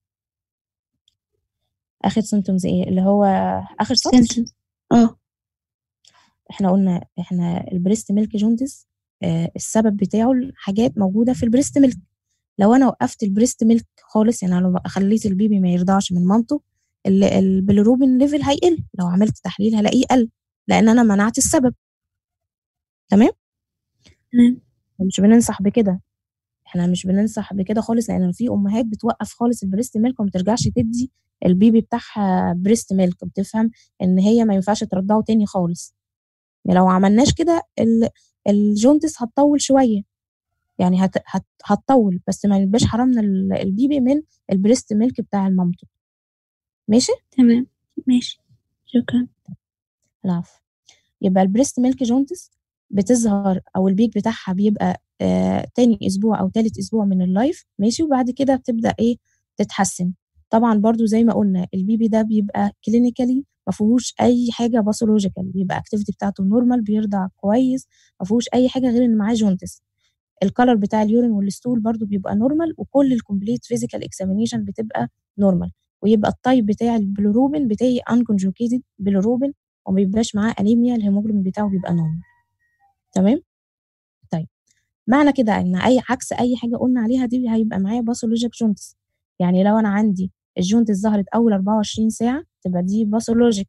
اخر سيمتومز ايه اللي هو اخر سطر سنتنس اه احنا قلنا احنا البريست ميلك جوندس آه السبب بتاعه حاجات موجوده في البريست ميلك لو انا وقفت البريست ميلك خالص يعني لو خليت البيبي ما يرضعش من مامته البيلروبين ليفل هيقل لو عملت تحليل هلاقيه قل لان انا منعت السبب تمام تمام مش بننصح بكده احنا مش بننصح بكده خالص لان في امهات بتوقف خالص البريست ميلك وما ترجعش تدي البيبي بتاعها بريست ميلك بتفهم ان هي ما ينفعش ترضعه تاني خالص يعني لو عملناش كده الجونتس هتطول شويه يعني هت هت هتطول بس ما يبقاش حرمنا البيبي من البريست ميلك بتاع مامته ماشي تمام ماشي شكرا العفو يبقى البريست ميلك جونتس بتظهر او البيك بتاعها بيبقى آه تاني اسبوع او تالت اسبوع من اللايف ماشي وبعد كده بتبدا ايه تتحسن طبعا برضو زي ما قلنا البيبي ده بيبقى كلينيكالي ما فيهوش اي حاجه باثولوجيكال بيبقى اكتيفيتي بتاعته نورمال بيرضع كويس ما فيهوش اي حاجه غير ان معاه جونتس الكالر بتاع اليورين والستول برضو بيبقى نورمال وكل الكومبليت فيزيكال اكزامينيشن بتبقى نورمال ويبقى التايب بتاع البلوروبين بتاعي انكونجوكيتد بلوروبين وما بيبقاش معاه انيميا الهيموجلوبين بتاعه بيبقى نورمال تمام طيب معنى كده ان اي عكس اي حاجه قلنا عليها دي هيبقى معايا باثولوجيك جونتس يعني لو انا عندي الجونتس ظهرت اول 24 ساعه تبقى دي باثولوجيك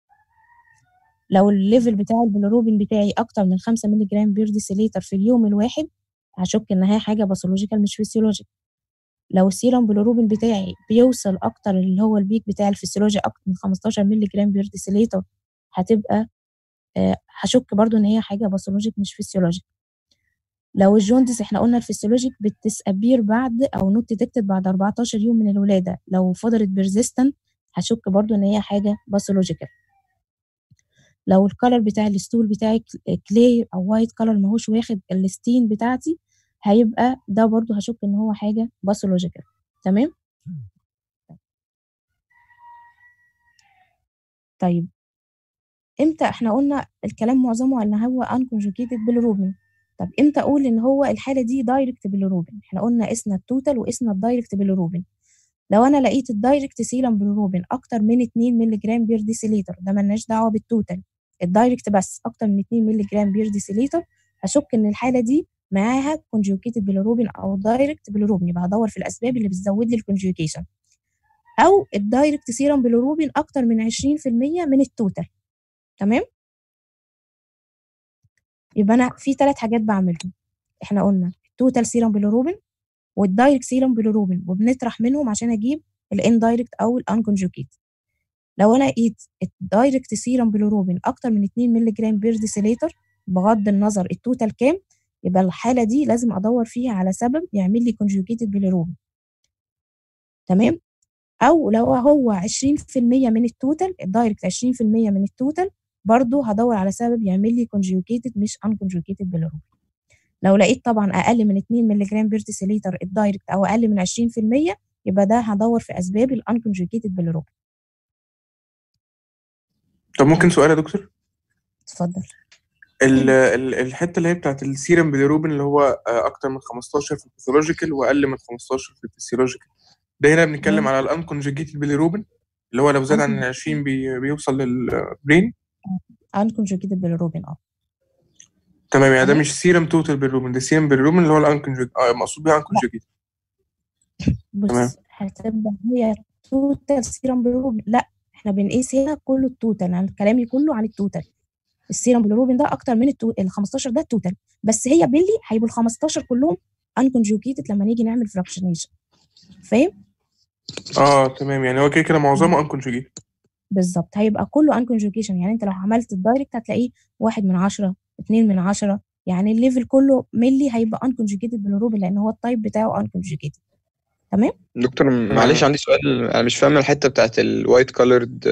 لو الليفل بتاع البلوروبين بتاعي اكتر من 5 مللي جرام بير ديسيليتر في اليوم الواحد هشك ان هي حاجه باثولوجيكال مش فيسيولوجيك لو السيرم بلوروبين بتاعي بيوصل اكتر اللي هو البيك بتاع الفسيولوجي اكتر من 15 مللي جرام بير ديسيليتر هتبقى آه هشك برضو ان هي حاجه باثولوجيك مش فيسيولوجيك لو الجوندس احنا قلنا الفسيولوجيك بتسابير بعد او نوت ديتكتد بعد 14 يوم من الولاده لو فضلت بيرزيستنت هشك برضو ان هي حاجه باثولوجيكال لو الكالر بتاع الستول بتاعي كلي او وايت كالر ماهوش واخد الستين بتاعتي هيبقى ده برضو هشك ان هو حاجه باثولوجيكال تمام طيب امتى احنا قلنا الكلام معظمه ان هو انكونجوكيتد بالروبين طب امتى اقول ان هو الحاله دي دايركت بالروبين احنا قلنا قسنا التوتال وقسنا الدايركت بالروبين لو انا لقيت الدايركت سيرم بالروبين اكتر من 2 مللي جرام بير ديسيليتر ده ملناش دعوه بالتوتال الدايركت بس اكتر من 2 مللي جرام بير ديسيليتر هشك ان الحاله دي معاها كونجوكيتد بالروبين او دايركت بالروبين يبقى هدور في الاسباب اللي بتزود لي الكونجوكيشن او الدايركت سيرم بالروبين اكتر من 20% من التوتال تمام يبقى انا في ثلاث حاجات بعملهم احنا قلنا التوتال سيرم بيلوروبين والدايركت سيرم بيلوروبين وبنطرح منهم عشان اجيب الاندايركت او الانكونجوكيت لو انا لقيت الدايركت سيرم بيلوروبين اكتر من 2 مللي جرام بير ديسيليتر بغض النظر التوتال كام يبقى الحاله دي لازم ادور فيها على سبب يعمل لي كونجوكيتد بيليروبين تمام او لو هو 20% من التوتال الدايركت 20% من التوتال برضو هدور على سبب يعمل لي كونجوكيتد مش انكونجوكيتد بيليروبين لو لقيت طبعا اقل من 2 مللي جرام بير ديسيليتر الدايركت او اقل من 20% يبقى ده هدور في اسباب الانكونجوكيتد بيليروبين طب ممكن سؤال يا دكتور اتفضل ال- ال- الحته اللي هي بتاعت السيرم بيليروبين اللي هو آه، اكتر من 15 في الباثولوجيكال واقل من 15 في الفسيولوجيكال ده هنا بنتكلم مم. على الانكونجيجيتد بيليروبين اللي هو لو زاد عن 20 بي بيوصل للبرين انكونجوكيتد بيليروبين اه تمام يعني ده تمام. مش سيرم توتال بيليروبين ده سيرم بيليروبين اللي هو الانكونجيجيتد اه مقصود بيه انكونجيجيتد تمام. بص هتبقى هي توتال سيرم بيليروبين لا احنا بنقيس هنا كله التوتال يعني كلامي كله عن التوتال السيرم بيليروبين ده اكتر من التو... ال 15 ده التوتال بس هي بيلي هيبقوا ال 15 كلهم انكونجوكيتد لما نيجي نعمل فراكشنيشن فاهم اه تمام يعني هو كده كده معظمه انكونجيجيتد بالظبط هيبقى كله انكونجوكيشن يعني انت لو عملت الدايركت هتلاقيه واحد من عشرة اتنين من عشرة يعني الليفل كله ملي هيبقى انكونجوكيتد بالروبين لان هو التايب بتاعه انكونجوكيتد تمام دكتور معلش عندي سؤال انا مش فاهم الحته بتاعت الوايت كولرد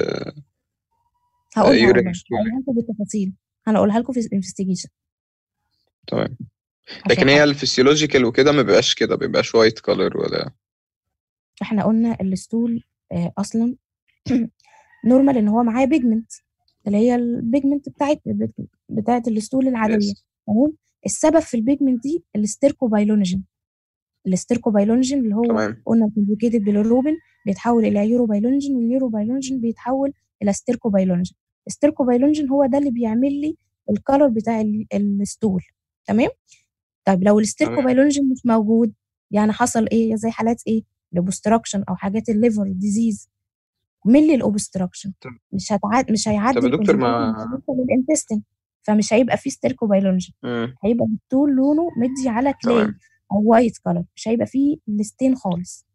هقولها يورين والله هقولها لكم بالتفاصيل هنقولها لكم في الانفستيجيشن تمام لكن هي الفسيولوجيكال وكده ما بيبقاش كده ما بيبقاش وايت كولر ولا احنا قلنا الستول آه، اصلا نورمال ان هو معاه بيجمنت اللي هي البيجمنت بتاعت بتاعت الستول العاديه Yes. تمام السبب في البيجمنت دي الاستيركوبايلونجين الاستيركوبايلونجين اللي هو تمام قلنا كونجوكيتد بالروبين بيتحول الى يوروبايلونجين واليوروبايلونجين بيتحول الى ستيركوبايلونجين الستيركوبايلونجين هو ده اللي بيعمل لي الكالر بتاع ال- الستول تمام طيب لو الستيركوبايلونجين مش موجود يعني حصل ايه زي حالات ايه الاوبستراكشن او حاجات الليفر ديزيز ملي الاوبستراكشن طب- مش هتعد مش هيعدي طب يا دكتور ما- الconjugate للانتستين فمش هيبقى فيه ستيركوبايلونجين مم. هيبقى الستول لونه مدي على كلاي تمام او وايت كلر مش هيبقى فيه الستين خالص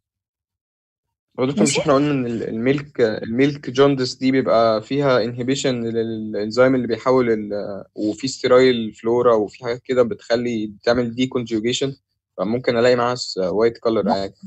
هو دكتور مش ماشي. احنا قلنا ان ال- الميلك الميلك جوندس دي بيبقى فيها انهبيشن للانزيم اللي بيحول ال- وفي ستيرايل فلورا وفي حاجات كده بتخلي بتعمل دي كونجوجيشن فممكن الاقي معاها وايت كولر لا. عادي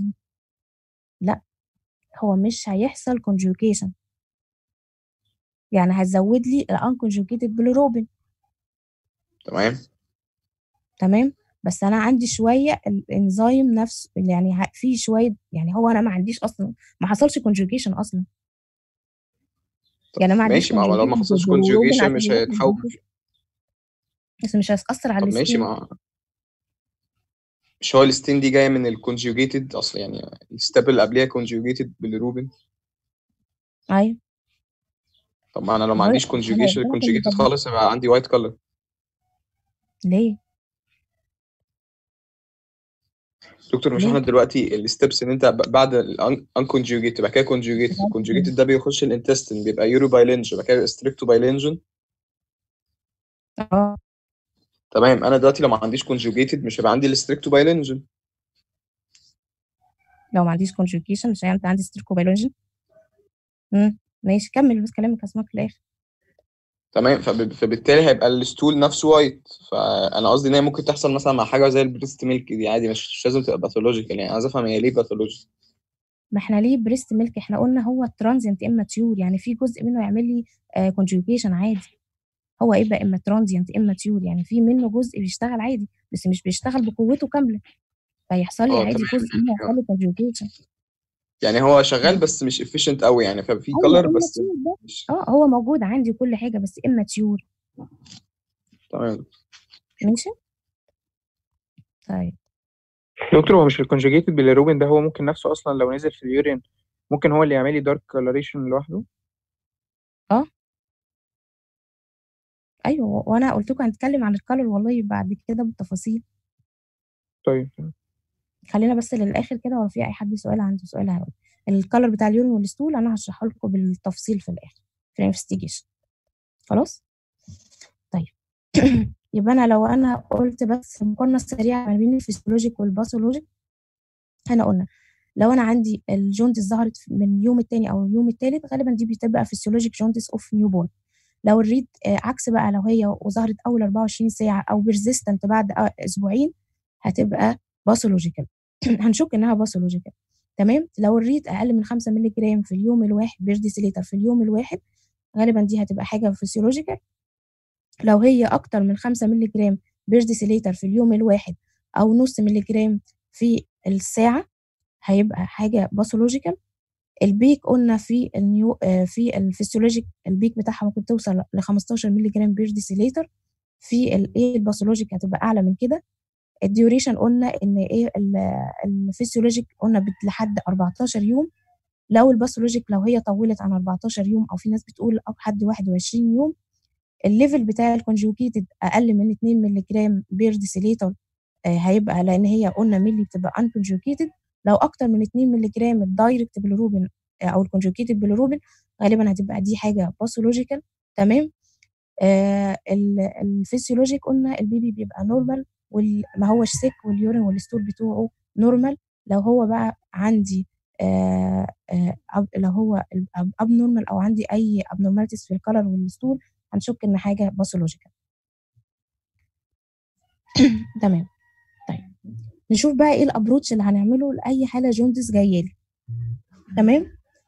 هو مش هيحصل conjugation يعني هتزود لي الانكونجوجيتد بالروبين تمام تمام بس انا عندي شويه الانزيم نفسه يعني ه- في شويه يعني هو انا ما عنديش اصلا ما حصلش كونجوجيشن اصلا يعني أنا ما عنديش ماشي ما هو لو ما conjugation حصلش بالروبين كونجوجيشن عشان مش يروح هيتحول للجلوكوز. بس مش هيأثر على طب ماشي الستين ما مش هو الستين دي جايه من الكونجوجيتد اصلا يعني الستيب اللي قبليها كونجوجيتد بالروبين ايوه طب ما انا لو ما هو- عنديش أنا كونجوجيشن قلت لك كونجوجيتد إن- خالص يبقى عندي وايت كولر ليه دكتور مش ليه؟ احنا دلوقتي الستبس ان انت ب- بعد الانكونجوجيت يبقى كده كونجوجيت الكونجوجيت ده بيخش الانتستين بيبقى يورو بايلينج يبقى كده ستريكتو بايلينجن اه تمام انا دلوقتي لو ما عنديش كونجوجيتد مش هيبقى عندي الستريكتو بايلينجن لو ما عنديش conjugation مش هيبقى عندي ستيركوبايلونجين امم ماشي كمل بس كلامك هسمعك في الاخر تمام فب- فبالتالي هيبقى الستول نفسه وايت فانا قصدي ان هي ممكن تحصل مثلا مع حاجه زي البريست ميلك دي عادي مش مش لازم تبقى باثولوجيكال يعني عايز افهم هي ليه باثولوجي ما احنا ليه بريست ميلك احنا قلنا هو ترانزيانت اما تيور يعني في جزء منه يعمل لي كونجوجيشن عادي هو يبقى اما ترانزيانت اما تيور يعني في منه جزء بيشتغل عادي بس مش بيشتغل بقوته كامله فيحصل لي اه عادي تمام جزء منه يحصل له كونجوجيشن يعني هو شغال بس مش efficient قوي يعني ففي ايوه كلر اما بس تيور ده مش اه هو موجود عندي كل حاجه بس اما تيور تمام ماشي طيب دكتور هو مش الكونجوجيتد بالروبين ده هو ممكن نفسه اصلا لو نزل في اليورين ممكن هو اللي يعمل لي دارك كولوريشن لوحده ايوه وانا قلت لكم هنتكلم عن الكالر والله بعد كده بالتفاصيل طيب خلينا بس للاخر كده ولو في اي حد سؤال عنده سؤال هقول الكالر بتاع اليورين والستول انا هشرحه لكم بالتفصيل في الاخر في الانفستيجيشن خلاص طيب يبقى انا لو انا قلت بس مقارنه سريعه ما بين الفسيولوجيك والباثولوجيك احنا قلنا لو انا عندي الجوندس ظهرت من اليوم الثاني او اليوم الثالث غالبا دي بتبقى فسيولوجيك جوندس اوف نيو بورن لو الريد آه، عكس بقى لو هي وظهرت اول 24 ساعه او بيرزيستنت بعد آه، اسبوعين هتبقى باثولوجيكال هنشك انها باثولوجيكال تمام لو الريد اقل من 5 مللي جرام في اليوم الواحد بيرديسيليتر في اليوم الواحد غالبا دي هتبقى حاجه فسيولوجيكال لو هي اكتر من 5 مللي جرام بيرديسيليتر في اليوم الواحد او نص مللي جرام في الساعه هيبقى حاجه باثولوجيكال البيك قلنا في النيو آه، في الفسيولوجيك البيك بتاعها ممكن توصل ل 15 مللي جرام بير ديسيليتر في الايه الباثولوجيك هتبقى اعلى من كده الديوريشن قلنا ان ايه ال- الفسيولوجيك قلنا بت- لحد 14 يوم لو الباثولوجيك لو هي طولت عن 14 يوم او في ناس بتقول أو حد 21 يوم الليفل بتاع الكونجوكيتد اقل من 2 مللي جرام بير ديسيليتر آه، هيبقى لان هي قلنا ملي بتبقى انكونجوكيتد لو اكتر من 2 مللي جرام الدايركت بيلروبين آه، او الكونجوكيتد بيلروبين غالبا هتبقى دي حاجه باثولوجيكال تمام آه ال- الفسيولوجيك قلنا البيبي بيبقى نورمال وما هوش سيك واليورين والستول بتوعه نورمال لو هو بقى عندي آه آه أب- لو هو اب نورمال او عندي اي ابنورماليتيز في الكلر والستول هنشك ان حاجه باثولوجيكال تمام طيب نشوف بقى ايه الابروتش اللي هنعمله لاي حاله جوندس جايه لي تمام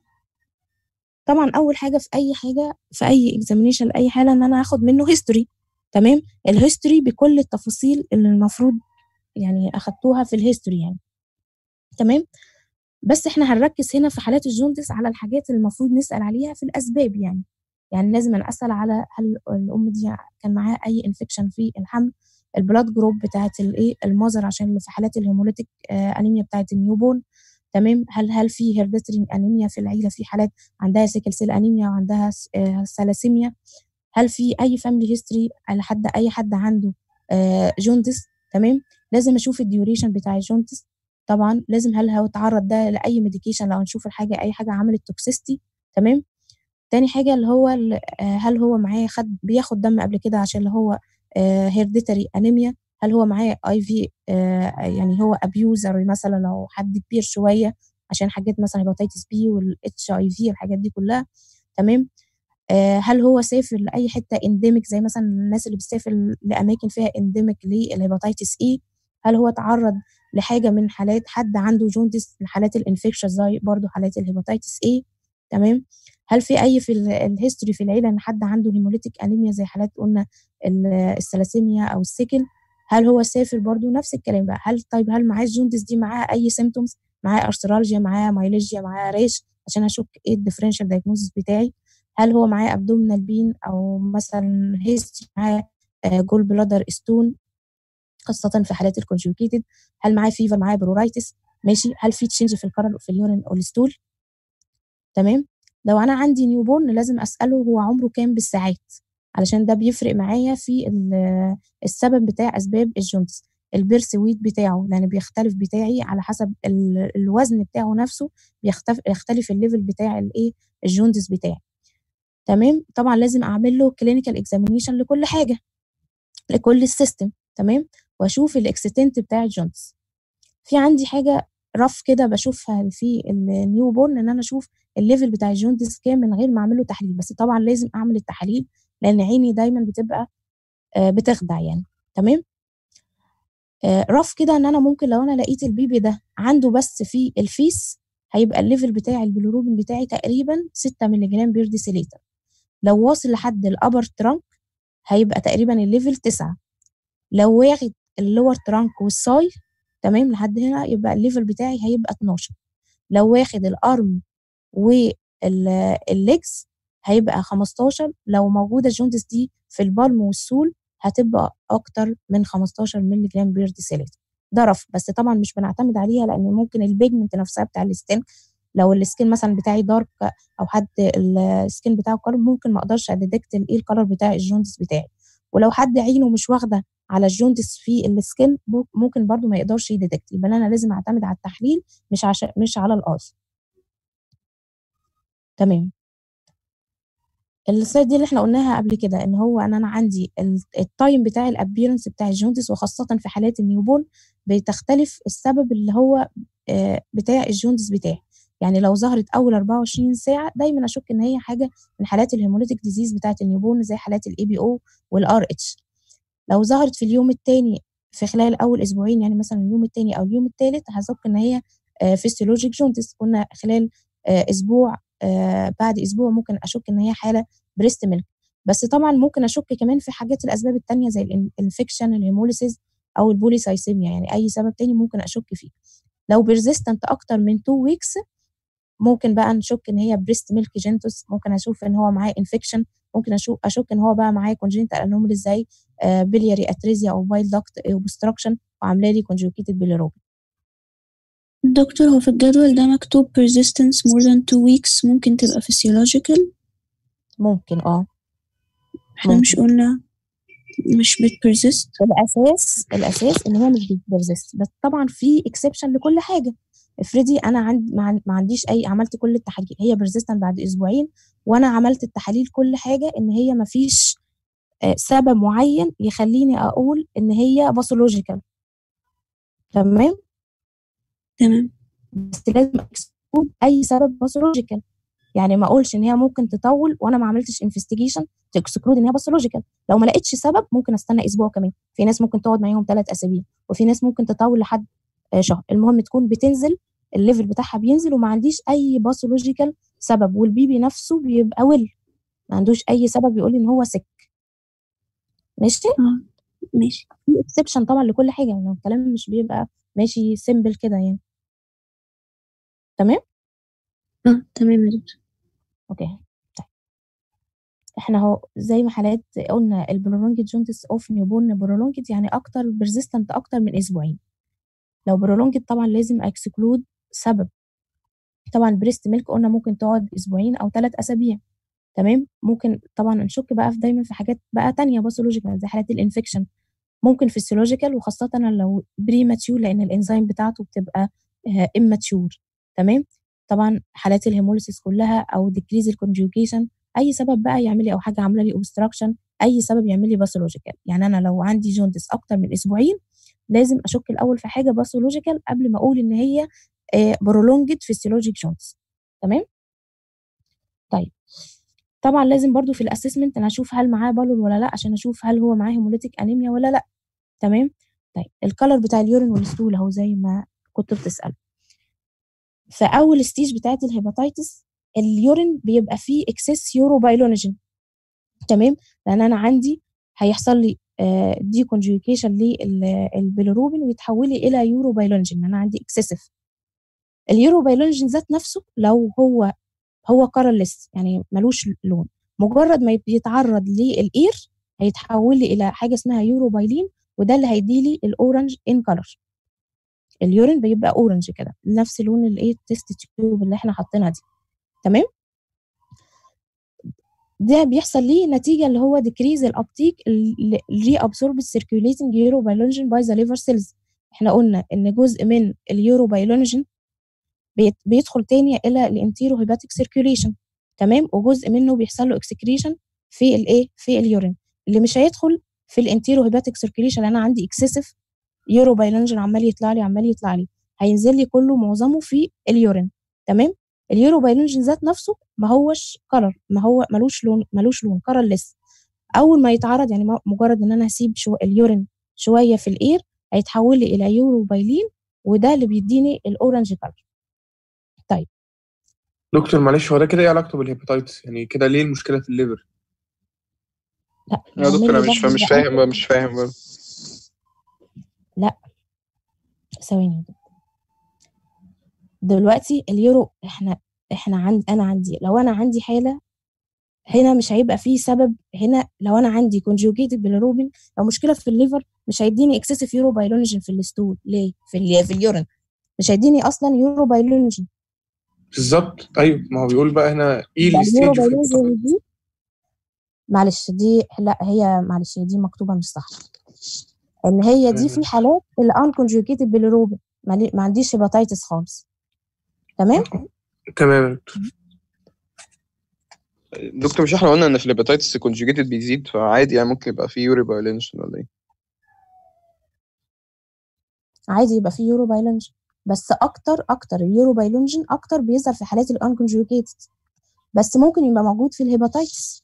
طبعا اول حاجه في اي حاجه في اي اكزامينيشن لاي حاله ان انا هاخد منه هيستوري تمام الهيستوري بكل التفاصيل اللي المفروض يعني اخدتوها في الهيستوري يعني تمام بس احنا هنركز هنا في حالات الجوندس على الحاجات اللي المفروض نسال عليها في الاسباب يعني يعني لازم أنا اسال على هل الام دي كان معاها اي انفكشن في الحمل البلاد جروب بتاعت الايه المذر عشان في حالات الهيموليتيك آه انيميا بتاعت النيوبورن تمام هل هل في هيرديتري انيميا في العيله في حالات عندها سيكل سيل انيميا وعندها س- آه ثلاسيميا هل في اي فاميلي هيستوري على حد اي حد عنده آه جوندس تمام لازم اشوف الديوريشن بتاع الجوندس طبعا لازم هل هو تعرض ده لاي ميديكيشن لو هنشوف الحاجه اي حاجه عملت توكسيستي تمام تاني حاجه اللي هو ال- آه، هل هو معاه خد بياخد دم قبل كده عشان اللي هو هيرديتري انيميا هل هو معاه اي في يعني هو ابيوزر مثلا لو حد كبير شويه عشان حاجات مثلا هيباتيتس بي والاتش اي في الحاجات دي كلها تمام آه، هل هو سافر لاي حته انديميك زي مثلا الناس اللي بتسافر لاماكن فيها انديميك للهيباتيتس اي هل هو تعرض لحاجه من حالات حد عنده جوندس لحالات الانفكشن زي برضو حالات الهيباتيتس اي تمام هل في اي في ال- الهيستوري في العيله ان حد عنده هيموليتيك انيميا زي حالات قلنا ال- الثلاسيميا او السيكل هل هو سافر برضو نفس الكلام بقى هل طيب هل معاه الجوندس دي معاه اي سيمتومز معاه ارثرالجيا معاه مايليجيا معاه ريش عشان اشك ايه الديفرنشال دايجنوزس بتاعي هل هو معاه ابدومينال بين او مثلا هيستري معاه جول بلادر ستون خاصة في حالات الكونجوكيتد هل معاه فيفر معاه برورايتس ماشي هل في تشينج في الكرر في اليورين او الستول تمام لو انا عندي نيو بورن لازم اساله هو عمره كام بالساعات علشان ده بيفرق معايا في ال- السبب بتاع اسباب الجوندس البيرث ويت بتاعه لان بيختلف بتاعي على حسب ال- الوزن بتاعه نفسه بيختلف يختلف الليفل بتاع الايه الجوندس بتاعي تمام طبعا لازم اعمل له كلينيكال اكزامينيشن لكل حاجه لكل السيستم تمام واشوف الاكستنت بتاع الجوندس في عندي حاجه رف كده بشوفها في النيو بورن ان انا اشوف الليفل بتاع الجوندس كام من غير ما اعمل له تحليل بس طبعا لازم اعمل التحاليل لان عيني دايما بتبقى آه، بتخدع يعني تمام آه، رف كده ان انا ممكن لو انا لقيت البيبي ده عنده بس في الفيس هيبقى الليفل بتاع البيلوروبين بتاعي تقريبا 6 مللي جرام بير ديسيليتر لو واصل لحد الابر ترانك هيبقى تقريبا الليفل 9 لو واخد اللور ترانك والساي تمام لحد هنا يبقى الليفل بتاعي هيبقى 12 لو واخد الارم والليجز هيبقى 15 لو موجوده الجوندس دي في البالم والسول هتبقى اكتر من 15 مللي جرام بير ديسيليتر ده رف بس طبعا مش بنعتمد عليها لان ممكن البيجمنت نفسها بتاع السكين لو السكين مثلا بتاعي دارك او حد السكين بتاعه كلر ممكن ما اقدرش اديتكت ايه الكلر بتاع الجوندس بتاعي ولو حد عينه مش واخده على الجوندس في السكين ممكن برضو ما يقدرش يديتكت يبقى انا لازم اعتمد على التحليل مش عشان مش على الاي تمام السلايد دي اللي احنا قلناها قبل كده ان هو ان انا عندي ال- التايم بتاع الابيرنس بتاع الجوندس وخاصه في حالات النيوبورن بتختلف السبب اللي هو آه، بتاع الجوندس بتاعي يعني لو ظهرت اول 24 ساعه دايما اشك ان هي حاجه من حالات الهيموليتيك ديزيز بتاعه النيوبورن زي حالات الاي بي او والار اتش لو ظهرت في اليوم الثاني في خلال اول اسبوعين يعني مثلا اليوم الثاني او اليوم الثالث هشك ان هي فيستولوجيك جوندس قلنا خلال آه، اسبوع آه، بعد اسبوع ممكن اشك ان هي حاله بريست ميلك بس طبعا ممكن اشك كمان في حاجات الاسباب التانية زي الانفكشن الهيموليسيس او البوليسايسيميا يعني اي سبب تاني ممكن اشك فيه لو بيرزيستنت اكتر من 2 ويكس ممكن بقى نشك ان هي بريست ميلك جينتوس ممكن اشوف ان هو معاه انفكشن ممكن اشوف اشك ان هو بقى معاه كونجنتال انومالي زي بلياري اتريزيا او بايل داكت اوبستراكشن وعامله لي كونجوكيتد بيليروبين دكتور هو في الجدول ده مكتوب persistence more than two weeks ممكن تبقى physiological ممكن اه احنا مش ممكن. قلنا مش بتبرزست الاساس الاساس ان هو مش بيرزيست بس طبعا في اكسبشن لكل حاجه افرضي انا عند ما عن- ما عنديش اي عملت كل التحاليل هي بيرزيستنت بعد اسبوعين وانا عملت التحاليل كل حاجه ان هي ما فيش سبب معين يخليني اقول ان هي باثولوجيكال تمام تمام بس لازم اكسكلود اي سبب باثولوجيكال يعني ما اقولش ان هي ممكن تطول وانا ما عملتش انفستيجيشن تكسكلود ان هي باثولوجيكال لو ما لقيتش سبب ممكن استنى اسبوع كمان في ناس ممكن تقعد معاهم ثلاث اسابيع وفي ناس ممكن تطول لحد آه، شهر المهم تكون بتنزل الليفل بتاعها بينزل وما عنديش اي باثولوجيكال سبب والبيبي نفسه بيبقى ويل ما عندوش اي سبب يقول ان هو سك ماشي اه ماشي في اكسبشن طبعا لكل حاجه يعني الكلام مش بيبقى ماشي سيمبل كده يعني تمام اه تمام يا دكتور اوكي طيب احنا اهو زي ما حالات قلنا البرولونجد جونتس اوف نيوبورن برولونجد يعني اكتر بيرزيستنت اكتر من اسبوعين لو برولونجد طبعا لازم اكسكلود سبب طبعا بريست ميلك قلنا ممكن تقعد اسبوعين او ثلاث اسابيع تمام ممكن طبعا نشك بقى في دايما في حاجات بقى تانية باثولوجيكال زي حالات الانفكشن ممكن فيسيولوجيكال وخاصة لو بري ماتيور لأن الإنزيم بتاعته بتبقى اماتيور تمام طبعا حالات الهيموليسيس كلها أو ديكريز الكونجوجيشن أي سبب بقى يعمل لي أو حاجة عاملة لي اوبستراكشن أي سبب يعمل لي باثولوجيكال يعني أنا لو عندي جوندس أكتر من أسبوعين لازم أشك الأول في حاجة باثولوجيكال قبل ما أقول إن هي برولونجد فيسيولوجيك جوندس تمام طيب طبعا لازم برضو في الاسسمنت انا اشوف هل معاه بالون ولا لا عشان اشوف هل هو معاه هيموليتيك انيميا ولا لا تمام طيب الكلر بتاع اليورين والستول اهو زي ما كنت بتسال في اول ستيج بتاعت الهيباتيتس اليورين بيبقى فيه اكسس يوروبايلونيجين تمام لان انا عندي هيحصل لي دي كونجوكيشن للبيلروبين ويتحول لي الى يوروبايلونيجين انا عندي اكسسيف اليوروبايلونيجين ذات نفسه لو هو هو كارلس يعني ملوش لون مجرد ما بيتعرض للاير هيتحول لي الى حاجه اسمها يوروبايلين وده اللي هيديلي الاورنج ان كلر اليورين بيبقى اورنج كده نفس لون الايه التست تيوب اللي احنا حاطينها دي تمام ده بيحصل ليه نتيجه اللي هو ديكريز الابتيك الري ابسورب سيركيوليتنج يوروبايلونجين باي ذا ليفر سيلز احنا قلنا ان جزء من اليوروبايلونجين بيدخل تاني الى الانتيرو هيباتيك سيركيوليشن تمام وجزء منه بيحصل له اكسكريشن في الايه في اليورين اللي مش هيدخل في الانتيرو هيباتيك سيركيوليشن انا عندي اكسسيف يوروبايلونجين عمال يطلع لي عمال يطلع لي هينزل لي كله معظمه في اليورين تمام اليوروبايلونجين ذات نفسه ما هوش كلر ما هو ملوش لون ملوش لون كلرلس اول ما يتعرض يعني مجرد ان انا هسيب شو اليورين شويه في الاير هيتحول لي الى يوروبايلين وده اللي بيديني الاورنج كلر طيب دكتور معلش هو ده كده ايه علاقته بالهيباتيتس يعني كده ليه المشكله في الليفر لا يا دكتور انا مش فاهم مش فاهم بقى مش فاهم بقى لا ثواني دلوقتي اليورو احنا احنا عند انا عندي لو انا عندي حاله هنا مش هيبقى فيه سبب هنا لو انا عندي كونجوجيتد بالروبين لو مشكله في الليفر مش هيديني اكسسيف يورو بايلونيجين في الستول ليه في ال في اليورين مش هيديني اصلا يورو بايلونيجين بالظبط ايوه ما هو بيقول بقى هنا ايه اليورو الستيج اوف بايلونيجين دي معلش دي لا هي معلش دي مكتوبه مش صح ان هي دي في حالات الان كونجوجيتد بالروبين ما عنديش هيباتيتس خالص تمام تمام يا دكتور دكتور مش احنا قلنا ان في الهيباتيتس كونجوجيتد بيزيد فعادي يعني ممكن يبقى في يوري بايلينشن ولا ايه؟ عادي يبقى فيه يورو بايلونجين بس اكتر اكتر اليورو بايلونجين اكتر بيظهر في حالات الانكونجوجيتد بس ممكن يبقى موجود في الهيباتيتس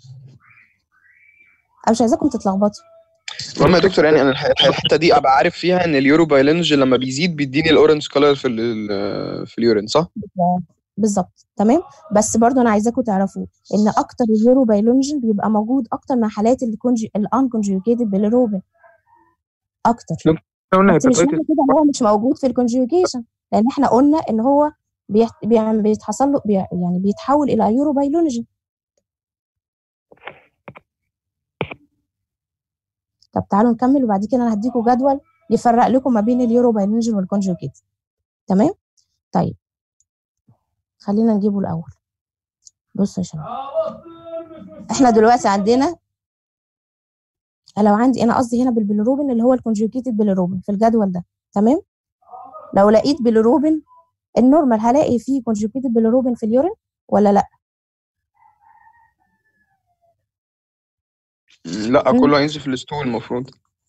انا مش عايزاكم تتلخبطوا المهم يا دكتور يعني انا الح- الح- الحته دي ابقى عارف فيها ان اليورو بايلينجين لما بيزيد بيديني الاورنج كلر في ال في اليورين صح؟ بالظبط تمام بس برضو انا عايزاكم تعرفوا ان اكتر اليورو بايلونجين بيبقى موجود اكتر مع حالات الانكونجوجيتد بالروبين اكتر احنا قلنا بس مش هيباتيتس معنى كده ان هو مش موجود في الكونجوجيشن لان احنا قلنا ان هو بيح... بي- بيتحصل له بي... يعني بيتحول الى يورو بايلونجين طب تعالوا نكمل وبعد كده انا هديكم جدول يفرق لكم ما بين اليورو بايلونجين والكونجوجيت تمام طيب خلينا نجيبه الاول بصوا يا شباب احنا دلوقتي عندنا لو عندي انا قصدي هنا بالبيلروبين اللي هو الكونجوجيتد بيلروبين في الجدول ده تمام لو لقيت بيلروبين النورمال هلاقي فيه كونجوجيتد بيلروبين في اليورين ولا لا لا مم. كله هينزل في الستول المفروض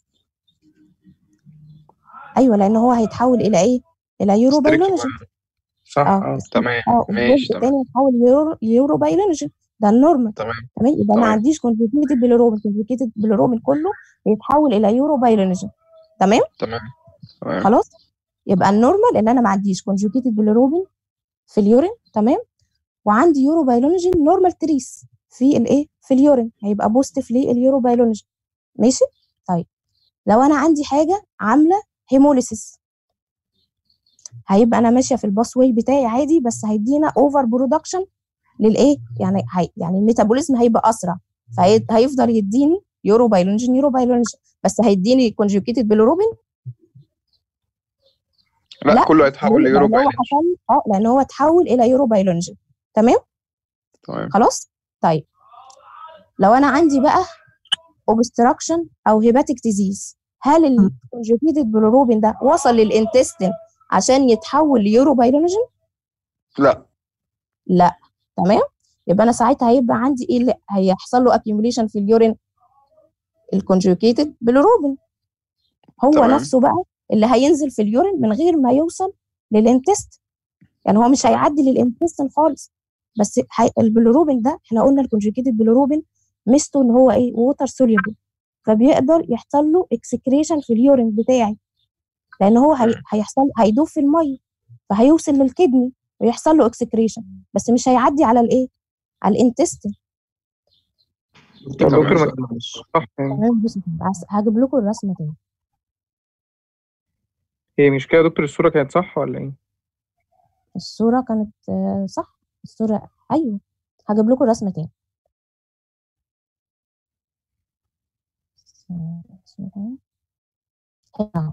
ايوه لان هو هيتحول الى ايه الى يورو ستريكت بايلونجين صح اه اه تمام اه ماشي والجزء تمام الثاني يتحول يورو يورو بايلونجين ده النورمال تمام تمام يبقى ما تمام عنديش كونجوجيتد بيلروبين كونجوجيتد بيلروبين كله بيتحول الى يورو بايلونجين تمام تمام تمام خلاص يبقى النورمال ان انا ما عنديش كونجوجيتد بيلروبين في اليورين تمام وعندي يورو بايلونجين نورمال تريس في الايه في اليورين هيبقى بوزيتيف لليورو بايلونجين ماشي طيب لو انا عندي حاجه عامله هيموليسيس هيبقى انا ماشيه في الباس واي بتاعي عادي بس هيدينا اوفر برودكشن للايه يعني هي يعني الميتابوليزم هيبقى اسرع فهيفضل يديني يورو بايلونجين يورو بايلونجين بس هيديني كونجوجيتد بيلروبين لا لا كله هيتحول ليه؟ ليورو لان هو بايلينشن حصل اه لان هو اتحول الى يورو بايلونجين تمام تمام خلاص طيب لو انا عندي بقى اوبستراكشن او هيباتيك ديزيز هل الكونجوجيتد بيلروبين ده وصل للانتستين عشان يتحول ليورو بايلونجين لا لا تمام يبقى انا ساعتها هيبقى عندي ايه اللي هيحصل له accumulation في اليورين الكونجوجيتد بيلروبين هو تمام نفسه بقى اللي هينزل في اليورين من غير ما يوصل للانتست يعني هو مش هيعدي للانتستين خالص بس هي... البيلروبين ده احنا قلنا الكونجوجيتد بيلروبين ميزته ان هو ايه ووتر سوليبل فبيقدر يحصل له اكسكريشن في اليورين بتاعي لان هو هي... هيحصل هيدوب في الميه فهيوصل للكدني ويحصل له اكسكريشن بس مش هيعدي على الايه على الانتستين طب تمام دكتور ما سؤال معلش صح يعني تمام بص عس- هجيب لكم الرسمه تاني هي مش كده يا دكتور الصورة كانت صح ولا ايه؟ الصوره كانت آه، صح الصوره ايوه هجيب لكم الرسمه تاني آه، رسمة تاني. أهو.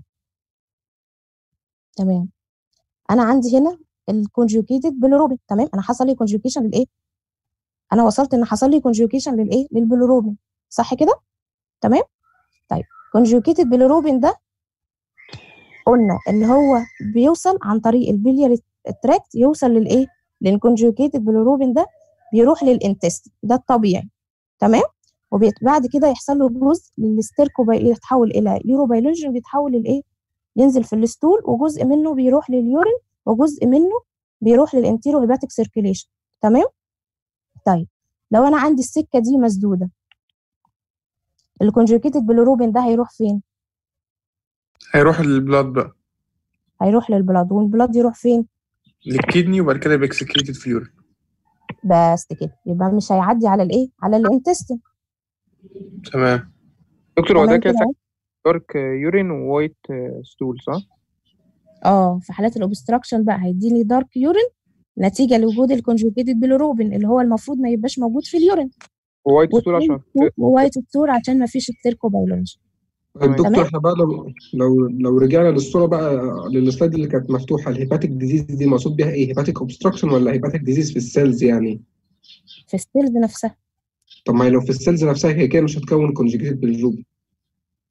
تمام انا عندي هنا الكونجوكيتد بيلروبين تمام انا حصل لي كونجوكيشن للايه انا وصلت ان حصل لي كونجوكيشن للايه للبيلروبين صح كده تمام طيب كونجوكيتد بيلروبين ده قلنا ان هو بيوصل عن طريق البلياري تراكت يوصل للايه للكونجوكيتد بيلروبين ده بيروح للانتست ده الطبيعي تمام وبعد كده يحصل له جزء للستيركو بي- يتحول الى يورو بايلونجين بيتحول للايه ينزل في الستول وجزء منه بيروح لليورين وجزء منه بيروح للانتيرو هيباتيك سيركيليشن تمام طيب لو انا عندي السكه دي مسدوده الكونجوكيتد بيلروبين ده هيروح فين هيروح للبلاد بقى هيروح للبلاد والبلاد يروح فين للكدني وبعد كده يبقى اكسكريتد في اليورين بس كده يبقى مش هيعدي على الايه على الانتستين تمام دكتور هو ده تمام كده كده اهو دارك يورين ووايت ستول صح؟ اه في حالات الاوبستراكشن بقى هيديني دارك يورين نتيجه لوجود الكونجوكيتد بيلروبين اللي هو المفروض ما يبقاش موجود في اليورين ووايت ستول عشان ووايت ستور عشان ما فيش التيركوبايلونجي طيب دكتور تمام احنا بقى لو لو لو رجعنا للصوره بقى للسلايد اللي كانت مفتوحه الهيباتيك ديزيز دي مقصود بيها ايه؟ هيباتيك اوبستراكشن ولا هيباتيك ديزيز في السيلز يعني؟ في السيلز نفسها طب ما هي لو في السيلز نفسها هي كده مش هتكون كونجيجيتد بالجوب